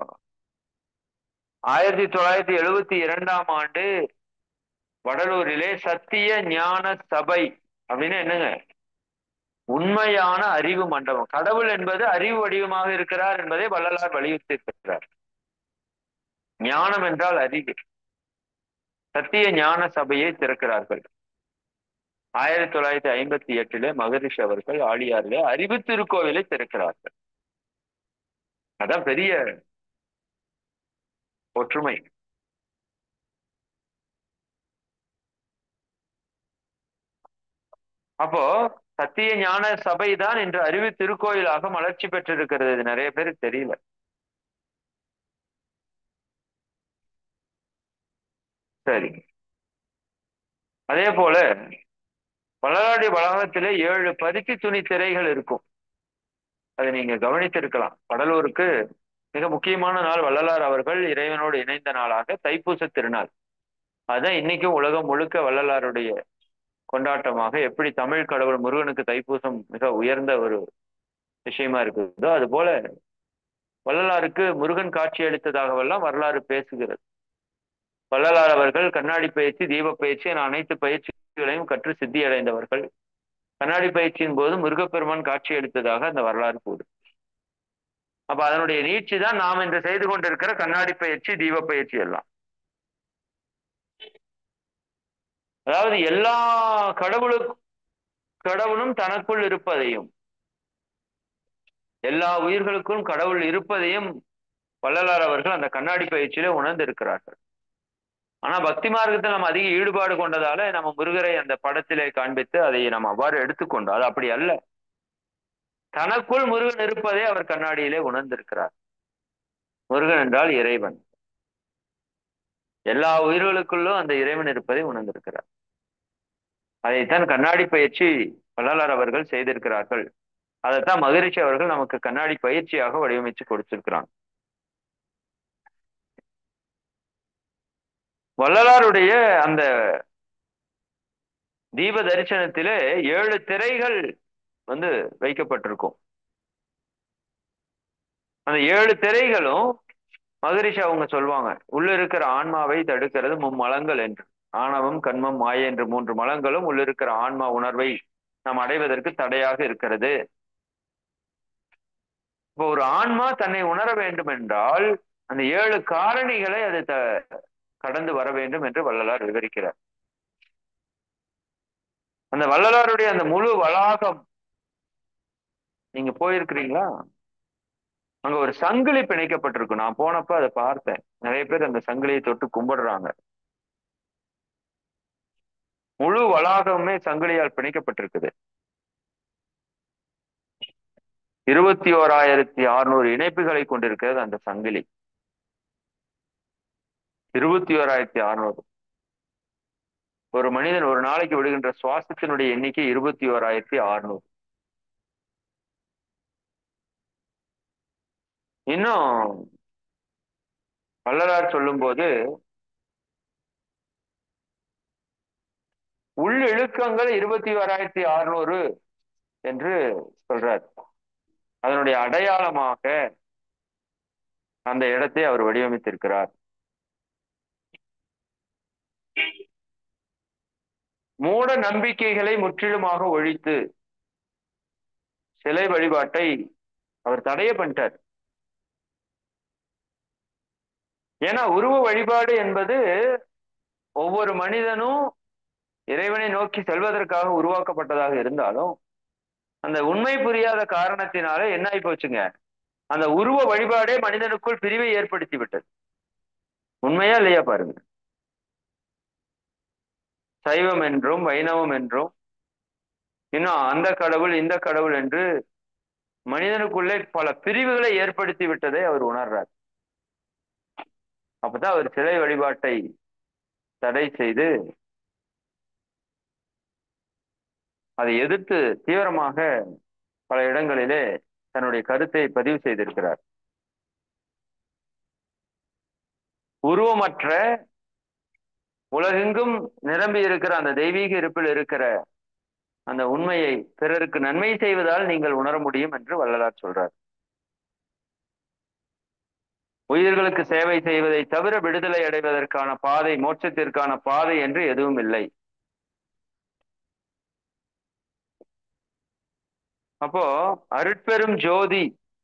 ஆயிரத்தி தொள்ளாயிரத்தி எழுபத்தி இரண்டாம் ஆண்டு வடலூரிலே சத்திய ஞான சபை அப்படின்னு என்னங்க உண்மையான அறிவு மண்டபம் கடவுள் என்பது அறிவு வடிவமாக இருக்கிறார் என்பதை வள்ளலார் வலியுறுத்தி இருக்கிறார் ஞானம் என்றால் அறிவு சத்திய ஞான சபையை திறக்கிறார்கள் ஆயிரத்தி தொள்ளாயிரத்தி ஐம்பத்தி எட்டுல மகரிஷி அவர்கள் ஆழியாரிலே அறிவு திருக்கோவிலை திறக்கிறார்கள் அதான் பெரிய ஒற்றுமை அப்போ சத்திய ஞான சபை தான் இன்று அறிவு திருக்கோயிலாக மலர்ச்சி பெற்றிருக்கிறது இது நிறைய பேருக்கு தெரியல சரி அதே போல பலராடி வளாகத்திலே ஏழு பருத்தி துணி திரைகள் இருக்கும் அதை நீங்க கவனித்திருக்கலாம் கடலூருக்கு மிக முக்கியமான நாள் வள்ளலார் அவர்கள் இறைவனோடு இணைந்த நாளாக தைப்பூச திருநாள் அதான் இன்னைக்கும் உலகம் முழுக்க வள்ளலாருடைய கொண்டாட்டமாக எப்படி தமிழ் கடவுள் முருகனுக்கு தைப்பூசம் மிக உயர்ந்த ஒரு விஷயமா இருக்குதோ அது போல வள்ளலாருக்கு முருகன் காட்சி அளித்ததாகவெல்லாம் வரலாறு பேசுகிறது வள்ளலார் அவர்கள் கண்ணாடி பயிற்சி தீப பயிற்சி என அனைத்து பயிற்சிகளையும் கற்று சித்தி அடைந்தவர்கள் கண்ணாடி பயிற்சியின் போது முருகப்பெருமான் காட்சி அளித்ததாக அந்த வரலாறு கூறு அப்ப அதனுடைய நீட்சி தான் நாம் இன்று செய்து கொண்டிருக்கிற கண்ணாடி பயிற்சி தீப பயிற்சி எல்லாம் அதாவது எல்லா கடவுளுக்கு கடவுளும் தனக்குள் இருப்பதையும் எல்லா உயிர்களுக்கும் கடவுள் இருப்பதையும் வள்ளலார் அவர்கள் அந்த கண்ணாடி பயிற்சியில உணர்ந்திருக்கிறார்கள் ஆனா பக்தி மார்க்கத்தில் நம்ம அதிக ஈடுபாடு கொண்டதால நம்ம முருகரை அந்த படத்திலே காண்பித்து அதை நம்ம அவ்வாறு எடுத்துக்கொண்டோம் அது அப்படி அல்ல தனக்குள் முருகன் இருப்பதை அவர் கண்ணாடியிலே உணர்ந்திருக்கிறார் முருகன் என்றால் இறைவன் எல்லா உயிர்களுக்குள்ளும் அந்த இறைவன் இருப்பதை உணர்ந்திருக்கிறார் அதைத்தான் கண்ணாடி பயிற்சி வள்ளலார் அவர்கள் செய்திருக்கிறார்கள் அதைத்தான் மகரிஷி அவர்கள் நமக்கு கண்ணாடி பயிற்சியாக வடிவமைச்சு கொடுத்திருக்கிறாங்க வள்ளலாருடைய அந்த தீப தரிசனத்திலே ஏழு திரைகள் வந்து வைக்கப்பட்டிருக்கும் அந்த ஏழு திரைகளும் மகரிஷி அவங்க சொல்லுவாங்க உள்ள இருக்கிற ஆன்மாவை தடுக்கிறது மும்மலங்கள் என்று ஆணவம் கண்மம் மாய என்று மூன்று மலங்களும் உள்ள இருக்கிற ஆன்மா உணர்வை நாம் அடைவதற்கு தடையாக இருக்கிறது இப்போ ஒரு ஆன்மா தன்னை உணர வேண்டும் என்றால் அந்த ஏழு காரணிகளை அது த கடந்து வர வேண்டும் என்று வள்ளலார் விவரிக்கிறார் அந்த வள்ளலாருடைய அந்த முழு வளாகம் நீங்க போயிருக்கிறீங்களா அங்க ஒரு சங்கிலி பிணைக்கப்பட்டிருக்கும் நான் போனப்ப அதை பார்த்தேன் நிறைய பேர் அந்த சங்கிலியை தொட்டு கும்பிடுறாங்க முழு வளாகமே சங்கிலியால் பிணைக்கப்பட்டிருக்குது இருபத்தி ஓராயிரத்தி அறுநூறு இணைப்புகளை கொண்டிருக்கிறது அந்த சங்கிலி இருபத்தி ஓராயிரத்தி அறுநூறு ஒரு மனிதன் ஒரு நாளைக்கு விடுகின்ற சுவாசத்தினுடைய எண்ணிக்கை இருபத்தி ஓராயிரத்தி அறுநூறு இன்னும் வள்ளலார் சொல்லும் போது உள் இழுக்கங்கள் இருபத்தி ஓராயிரத்தி அறுநூறு என்று சொல்றார் அதனுடைய அடையாளமாக அந்த இடத்தை அவர் வடிவமைத்திருக்கிறார் மூட நம்பிக்கைகளை முற்றிலுமாக ஒழித்து சிலை வழிபாட்டை அவர் தடைய பண்ணிட்டார் ஏன்னா உருவ வழிபாடு என்பது ஒவ்வொரு மனிதனும் இறைவனை நோக்கி செல்வதற்காக உருவாக்கப்பட்டதாக இருந்தாலும் அந்த உண்மை புரியாத காரணத்தினால என்ன ஆகி போச்சுங்க அந்த உருவ வழிபாடே மனிதனுக்குள் பிரிவை ஏற்படுத்தி விட்டது உண்மையா இல்லையா பாருங்க சைவம் என்றும் வைணவம் என்றும் இன்னும் அந்த கடவுள் இந்த கடவுள் என்று மனிதனுக்குள்ளே பல பிரிவுகளை ஏற்படுத்தி விட்டதை அவர் உணர்றார் அப்பதான் அவர் சிலை வழிபாட்டை தடை செய்து அதை எதிர்த்து தீவிரமாக பல இடங்களிலே தன்னுடைய கருத்தை பதிவு செய்திருக்கிறார் உருவமற்ற உலகெங்கும் நிரம்பி இருக்கிற அந்த தெய்வீக இருப்பில் இருக்கிற அந்த உண்மையை பிறருக்கு நன்மை செய்வதால் நீங்கள் உணர முடியும் என்று வள்ளலார் சொல்றார் உயிர்களுக்கு சேவை செய்வதை தவிர விடுதலை அடைவதற்கான பாதை மோட்சத்திற்கான பாதை என்று எதுவும் இல்லை அப்போ அருட்பெரும் ஜோதி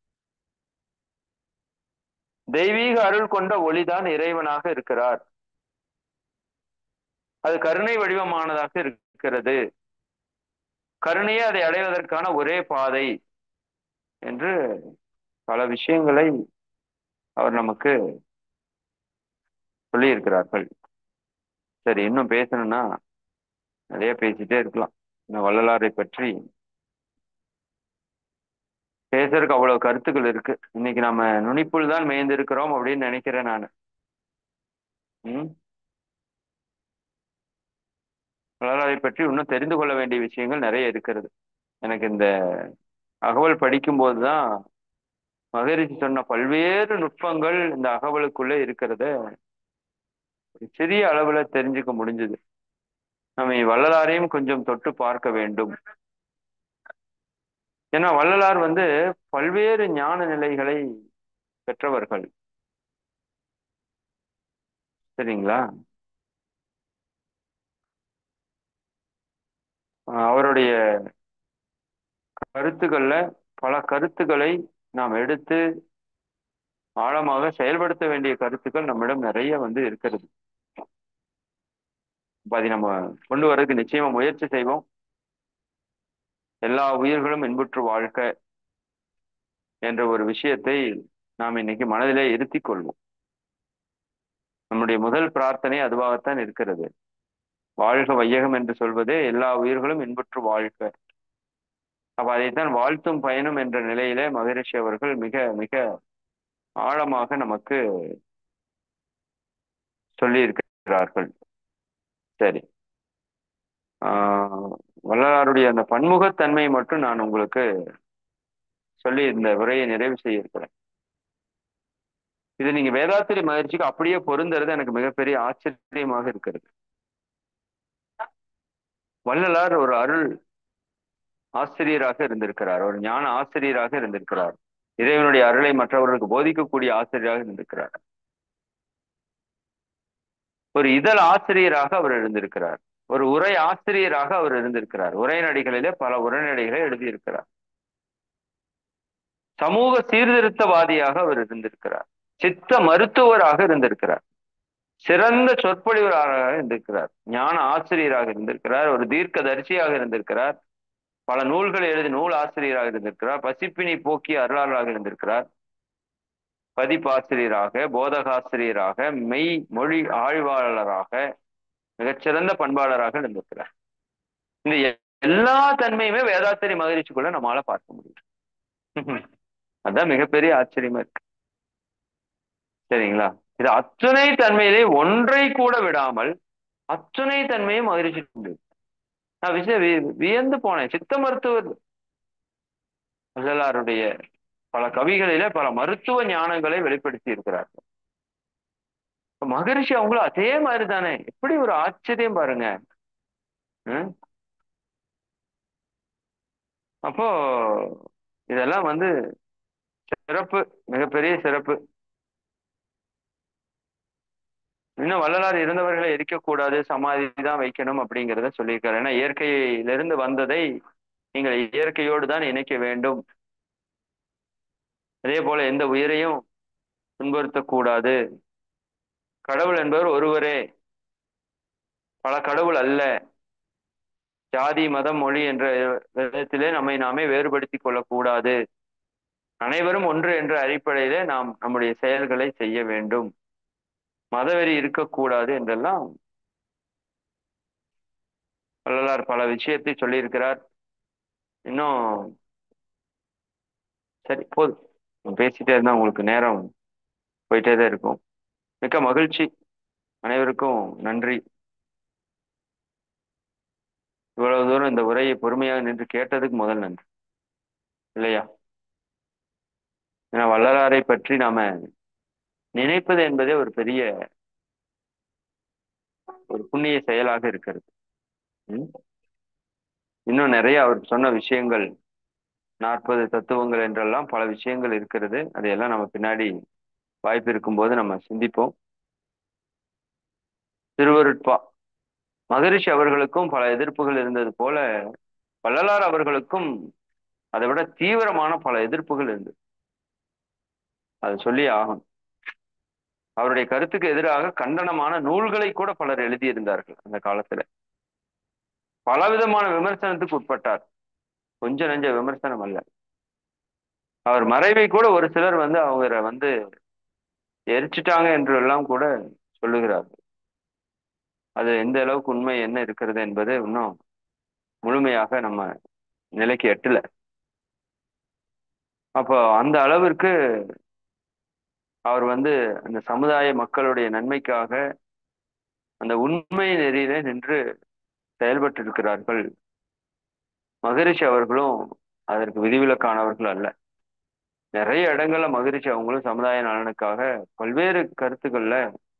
தெய்வீக அருள் கொண்ட ஒளிதான் இறைவனாக இருக்கிறார் அது கருணை வடிவமானதாக இருக்கிறது கருணையே அதை அடைவதற்கான ஒரே பாதை என்று பல விஷயங்களை அவர் நமக்கு சொல்லியிருக்கிறார்கள் சரி இன்னும் பேசணும்னா நிறைய பேசிட்டே இருக்கலாம் இந்த வள்ளலாரை பற்றி பேசுறதுக்கு அவ்வளவு கருத்துக்கள் இருக்கு இன்னைக்கு நம்ம நுனிப்புள் தான் மேய்ந்திருக்கிறோம் அப்படின்னு நினைக்கிறேன் நான் ம் வள்ளலாரை பற்றி இன்னும் தெரிந்து கொள்ள வேண்டிய விஷயங்கள் நிறைய இருக்கிறது எனக்கு இந்த அகவல் படிக்கும்போது தான் மகரிஷி சொன்ன பல்வேறு நுட்பங்கள் இந்த அகவலுக்குள்ளே இருக்கிறத ஒரு சிறிய அளவுல தெரிஞ்சுக்க முடிஞ்சது நம்ம வள்ளலாரையும் கொஞ்சம் தொட்டு பார்க்க வேண்டும் ஏன்னா வள்ளலார் வந்து பல்வேறு ஞான நிலைகளை பெற்றவர்கள் சரிங்களா அவருடைய கருத்துக்கள்ல பல கருத்துக்களை நாம் எடுத்து ஆழமாக செயல்படுத்த வேண்டிய கருத்துக்கள் நம்மிடம் நிறைய வந்து இருக்கிறது அதை நம்ம கொண்டு வர்றதுக்கு நிச்சயமா முயற்சி செய்வோம் எல்லா உயிர்களும் இன்புற்று வாழ்க்க என்ற ஒரு விஷயத்தை நாம் இன்னைக்கு மனதிலே இருத்தி கொள்வோம் நம்முடைய முதல் பிரார்த்தனை அதுவாகத்தான் இருக்கிறது வாழ்க வையகம் என்று சொல்வதே எல்லா உயிர்களும் இன்புற்று வாழ்க அப்ப அதைத்தான் வாழ்த்தும் பயணம் என்ற நிலையிலே மகரிஷி அவர்கள் மிக மிக ஆழமாக நமக்கு சொல்லி இருக்கிறார்கள் சரி ஆஹ் வள்ளலாருடைய அந்த பன்முகத்தன்மை மட்டும் நான் உங்களுக்கு சொல்லி இந்த உரையை நிறைவு செய்ய இருக்கிறேன் இது நீங்க வேதாத்திரி மகிழ்ச்சிக்கு அப்படியே பொருந்துறது எனக்கு மிகப்பெரிய ஆச்சரியமாக இருக்கிறது வள்ளலார் ஒரு அருள் ஆசிரியராக இருந்திருக்கிறார் ஒரு ஞான ஆசிரியராக இருந்திருக்கிறார் இறைவனுடைய அருளை மற்றவர்களுக்கு போதிக்கக்கூடிய ஆசிரியராக இருந்திருக்கிறார் ஒரு இதழ் ஆசிரியராக அவர் இருந்திருக்கிறார் ஒரு உரை ஆசிரியராக அவர் இருந்திருக்கிறார் உரைநடிகளிலே பல உரைநடிகளை எழுதியிருக்கிறார் சமூக சீர்திருத்தவாதியாக அவர் இருந்திருக்கிறார் சித்த மருத்துவராக இருந்திருக்கிறார் சிறந்த சொற்பொழிவராக இருந்திருக்கிறார் ஞான ஆசிரியராக இருந்திருக்கிறார் ஒரு தீர்க்க தரிசியாக இருந்திருக்கிறார் பல நூல்களை எழுதி நூல் ஆசிரியராக இருந்திருக்கிறார் பசிப்பினி போக்கிய அருளாளராக இருந்திருக்கிறார் பதிப்பாசிரியராக போதகாசிரியராக மெய் மொழி ஆழ்வாளராக மிகச்சிறந்த பண்பாளராக இருந்திருக்கிறார் இந்த எல்லா தன்மையுமே வேதாத்திரி மகிழ்ச்சிக்குள்ள நம்மளால பார்க்க முடியும் அதான் மிகப்பெரிய ஆச்சரியமா இருக்கு சரிங்களா இது அத்துணை தன்மையிலே ஒன்றை கூட விடாமல் அத்துணை தன்மையும் மகிழ்ச்சி உண்டு நான் விஷய வியந்து போனேன் சித்த மருத்துவர் வள்ளலாருடைய பல கவிகளில பல மருத்துவ ஞானங்களை வெளிப்படுத்தி இருக்கிறார்கள் மகரிஷி அவங்களும் அதே மாதிரி தானே எப்படி ஒரு ஆச்சரியம் பாருங்க அப்போ இதெல்லாம் வந்து சிறப்பு மிகப்பெரிய சிறப்பு இன்னும் வள்ளலார் இருந்தவர்களை எரிக்கக்கூடாது சமாதி தான் வைக்கணும் அப்படிங்கிறத சொல்லியிருக்காரு ஏன்னா இயற்கையிலிருந்து வந்ததை நீங்கள் இயற்கையோடு தான் இணைக்க வேண்டும் அதே போல எந்த உயிரையும் துன்புறுத்தக்கூடாது கடவுள் என்பவர் ஒருவரே பல கடவுள் அல்ல ஜாதி மதம் மொழி என்ற விதத்திலே நம்மை நாமே வேறுபடுத்தி கொள்ளக்கூடாது அனைவரும் ஒன்று என்ற அடிப்படையிலே நாம் நம்முடைய செயல்களை செய்ய வேண்டும் மதவெறி இருக்கக்கூடாது என்றெல்லாம் வள்ளலார் பல விஷயத்தை சொல்லியிருக்கிறார் இன்னும் சரி போதும் பேசிட்டே இருந்தா உங்களுக்கு நேரம் போயிட்டே தான் இருக்கும் மிக்க மகிழ்ச்சி அனைவருக்கும் நன்றி இவ்வளவு தூரம் இந்த உரையை பொறுமையாக நின்று கேட்டதுக்கு முதல் நன்றி இல்லையா ஏன்னா வள்ளலாரை பற்றி நாம நினைப்பது என்பதே ஒரு பெரிய ஒரு புண்ணிய செயலாக இருக்கிறது இன்னும் நிறைய அவர் சொன்ன விஷயங்கள் நாற்பது தத்துவங்கள் என்றெல்லாம் பல விஷயங்கள் இருக்கிறது அதையெல்லாம் நம்ம பின்னாடி வாய்ப்பு இருக்கும்போது நம்ம சிந்திப்போம் திருவருட்பா மகரிஷி அவர்களுக்கும் பல எதிர்ப்புகள் இருந்தது போல வள்ளலார் அவர்களுக்கும் அதை விட தீவிரமான பல எதிர்ப்புகள் இருந்தது அது சொல்லி ஆகும் அவருடைய கருத்துக்கு எதிராக கண்டனமான நூல்களை கூட பலர் எழுதியிருந்தார்கள் அந்த காலத்துல பலவிதமான விமர்சனத்துக்கு உட்பட்டார் கொஞ்சம் நெஞ்ச விமர்சனம் அல்ல அவர் மறைவை கூட ஒரு சிலர் வந்து அவரை வந்து எரிச்சிட்டாங்க என்று எல்லாம் கூட சொல்லுகிறார்கள் அது எந்த அளவுக்கு உண்மை என்ன இருக்கிறது என்பது இன்னும் முழுமையாக நம்ம நிலைக்கு எட்டல அப்போ அந்த அளவிற்கு அவர் வந்து அந்த சமுதாய மக்களுடைய நன்மைக்காக அந்த உண்மை நெறியில நின்று செயல்பட்டு இருக்கிறார்கள் மகரிஷி அவர்களும் அதற்கு விதிவிலக்கானவர்கள் அல்ல நிறைய இடங்கள்ல மகிழ்ச்சி அவங்களும் சமுதாய நலனுக்காக பல்வேறு கருத்துக்கள்ல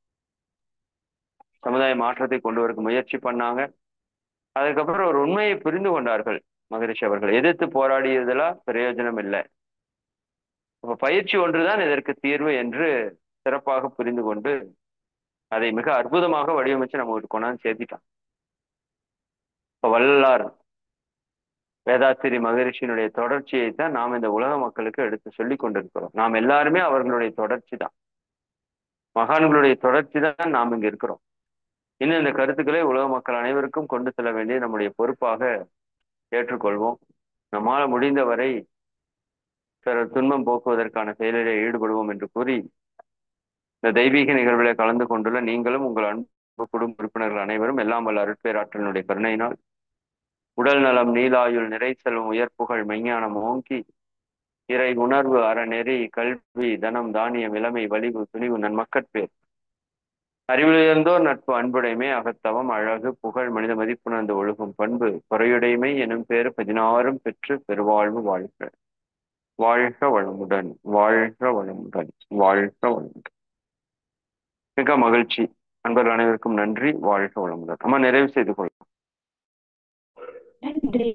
சமுதாய மாற்றத்தை கொண்டு வரக்கு முயற்சி பண்ணாங்க அதுக்கப்புறம் ஒரு உண்மையை புரிந்து கொண்டார்கள் மகரிஷி அவர்கள் எதிர்த்து போராடியதெல்லாம் பிரயோஜனம் இல்லை அப்ப பயிற்சி ஒன்றுதான் இதற்கு தீர்வு என்று சிறப்பாக புரிந்து கொண்டு அதை மிக அற்புதமாக வடிவமைச்சு நம்ம ஒரு கொண்டாந்து சேர்த்திட்டான் இப்ப வள்ளலார் வேதாத்திரி மகரிஷியினுடைய தொடர்ச்சியை தான் நாம் இந்த உலக மக்களுக்கு எடுத்து சொல்லி கொண்டிருக்கிறோம் நாம் எல்லாருமே அவர்களுடைய தொடர்ச்சி தான் மகான்களுடைய தொடர்ச்சி தான் நாம் இங்க இருக்கிறோம் இன்னும் இந்த கருத்துக்களை உலக மக்கள் அனைவருக்கும் கொண்டு செல்ல வேண்டிய நம்முடைய பொறுப்பாக ஏற்றுக்கொள்வோம் நம்மால முடிந்தவரை பிறர் துன்பம் போக்குவதற்கான செயலிலே ஈடுபடுவோம் என்று கூறி இந்த தெய்வீக நிகழ்வுகளை கலந்து கொண்டுள்ள நீங்களும் உங்கள் அன்பு குடும்ப உறுப்பினர்கள் அனைவரும் எல்லாம் வல்ல அருட்பேராற்றலினுடைய கருணையினால் உடல் நலம் நீலாயுள் நிறை செல்வம் உயர்ப்புகள் மெய்ஞானம் ஓங்கி இறை உணர்வு அறநெறி கல்வி தனம் தானியம் இளமை வலிவு துணிவு நன்மக்கட்பேர் அறிவிலிருந்தோர் நட்பு அன்புடைமை அகத்தவம் அழகு புகழ் மனித மதிப்புணர்ந்து ஒழுகும் பண்பு குறையுடைமை எனும் பேர் பதினாறும் பெற்று பெருவாழ்வு வாழ்க வாழ்க வளமுடன் வாழ்க வளமுடன் வாழ்க வளமுடன் மிக மகிழ்ச்சி அன்பர்கள் அனைவருக்கும் நன்றி வாழ்க வளமுடன் நம்ம நிறைவு செய்து கொள்ளலாம் நன்றி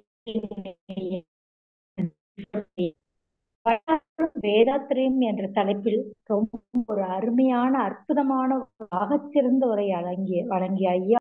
வேதாத்திரியம் என்ற தலைப்பில் ரொம்ப ஒரு அருமையான அற்புதமான ஆகச்சிறந்த உரை வழங்கிய வழங்கிய ஐயா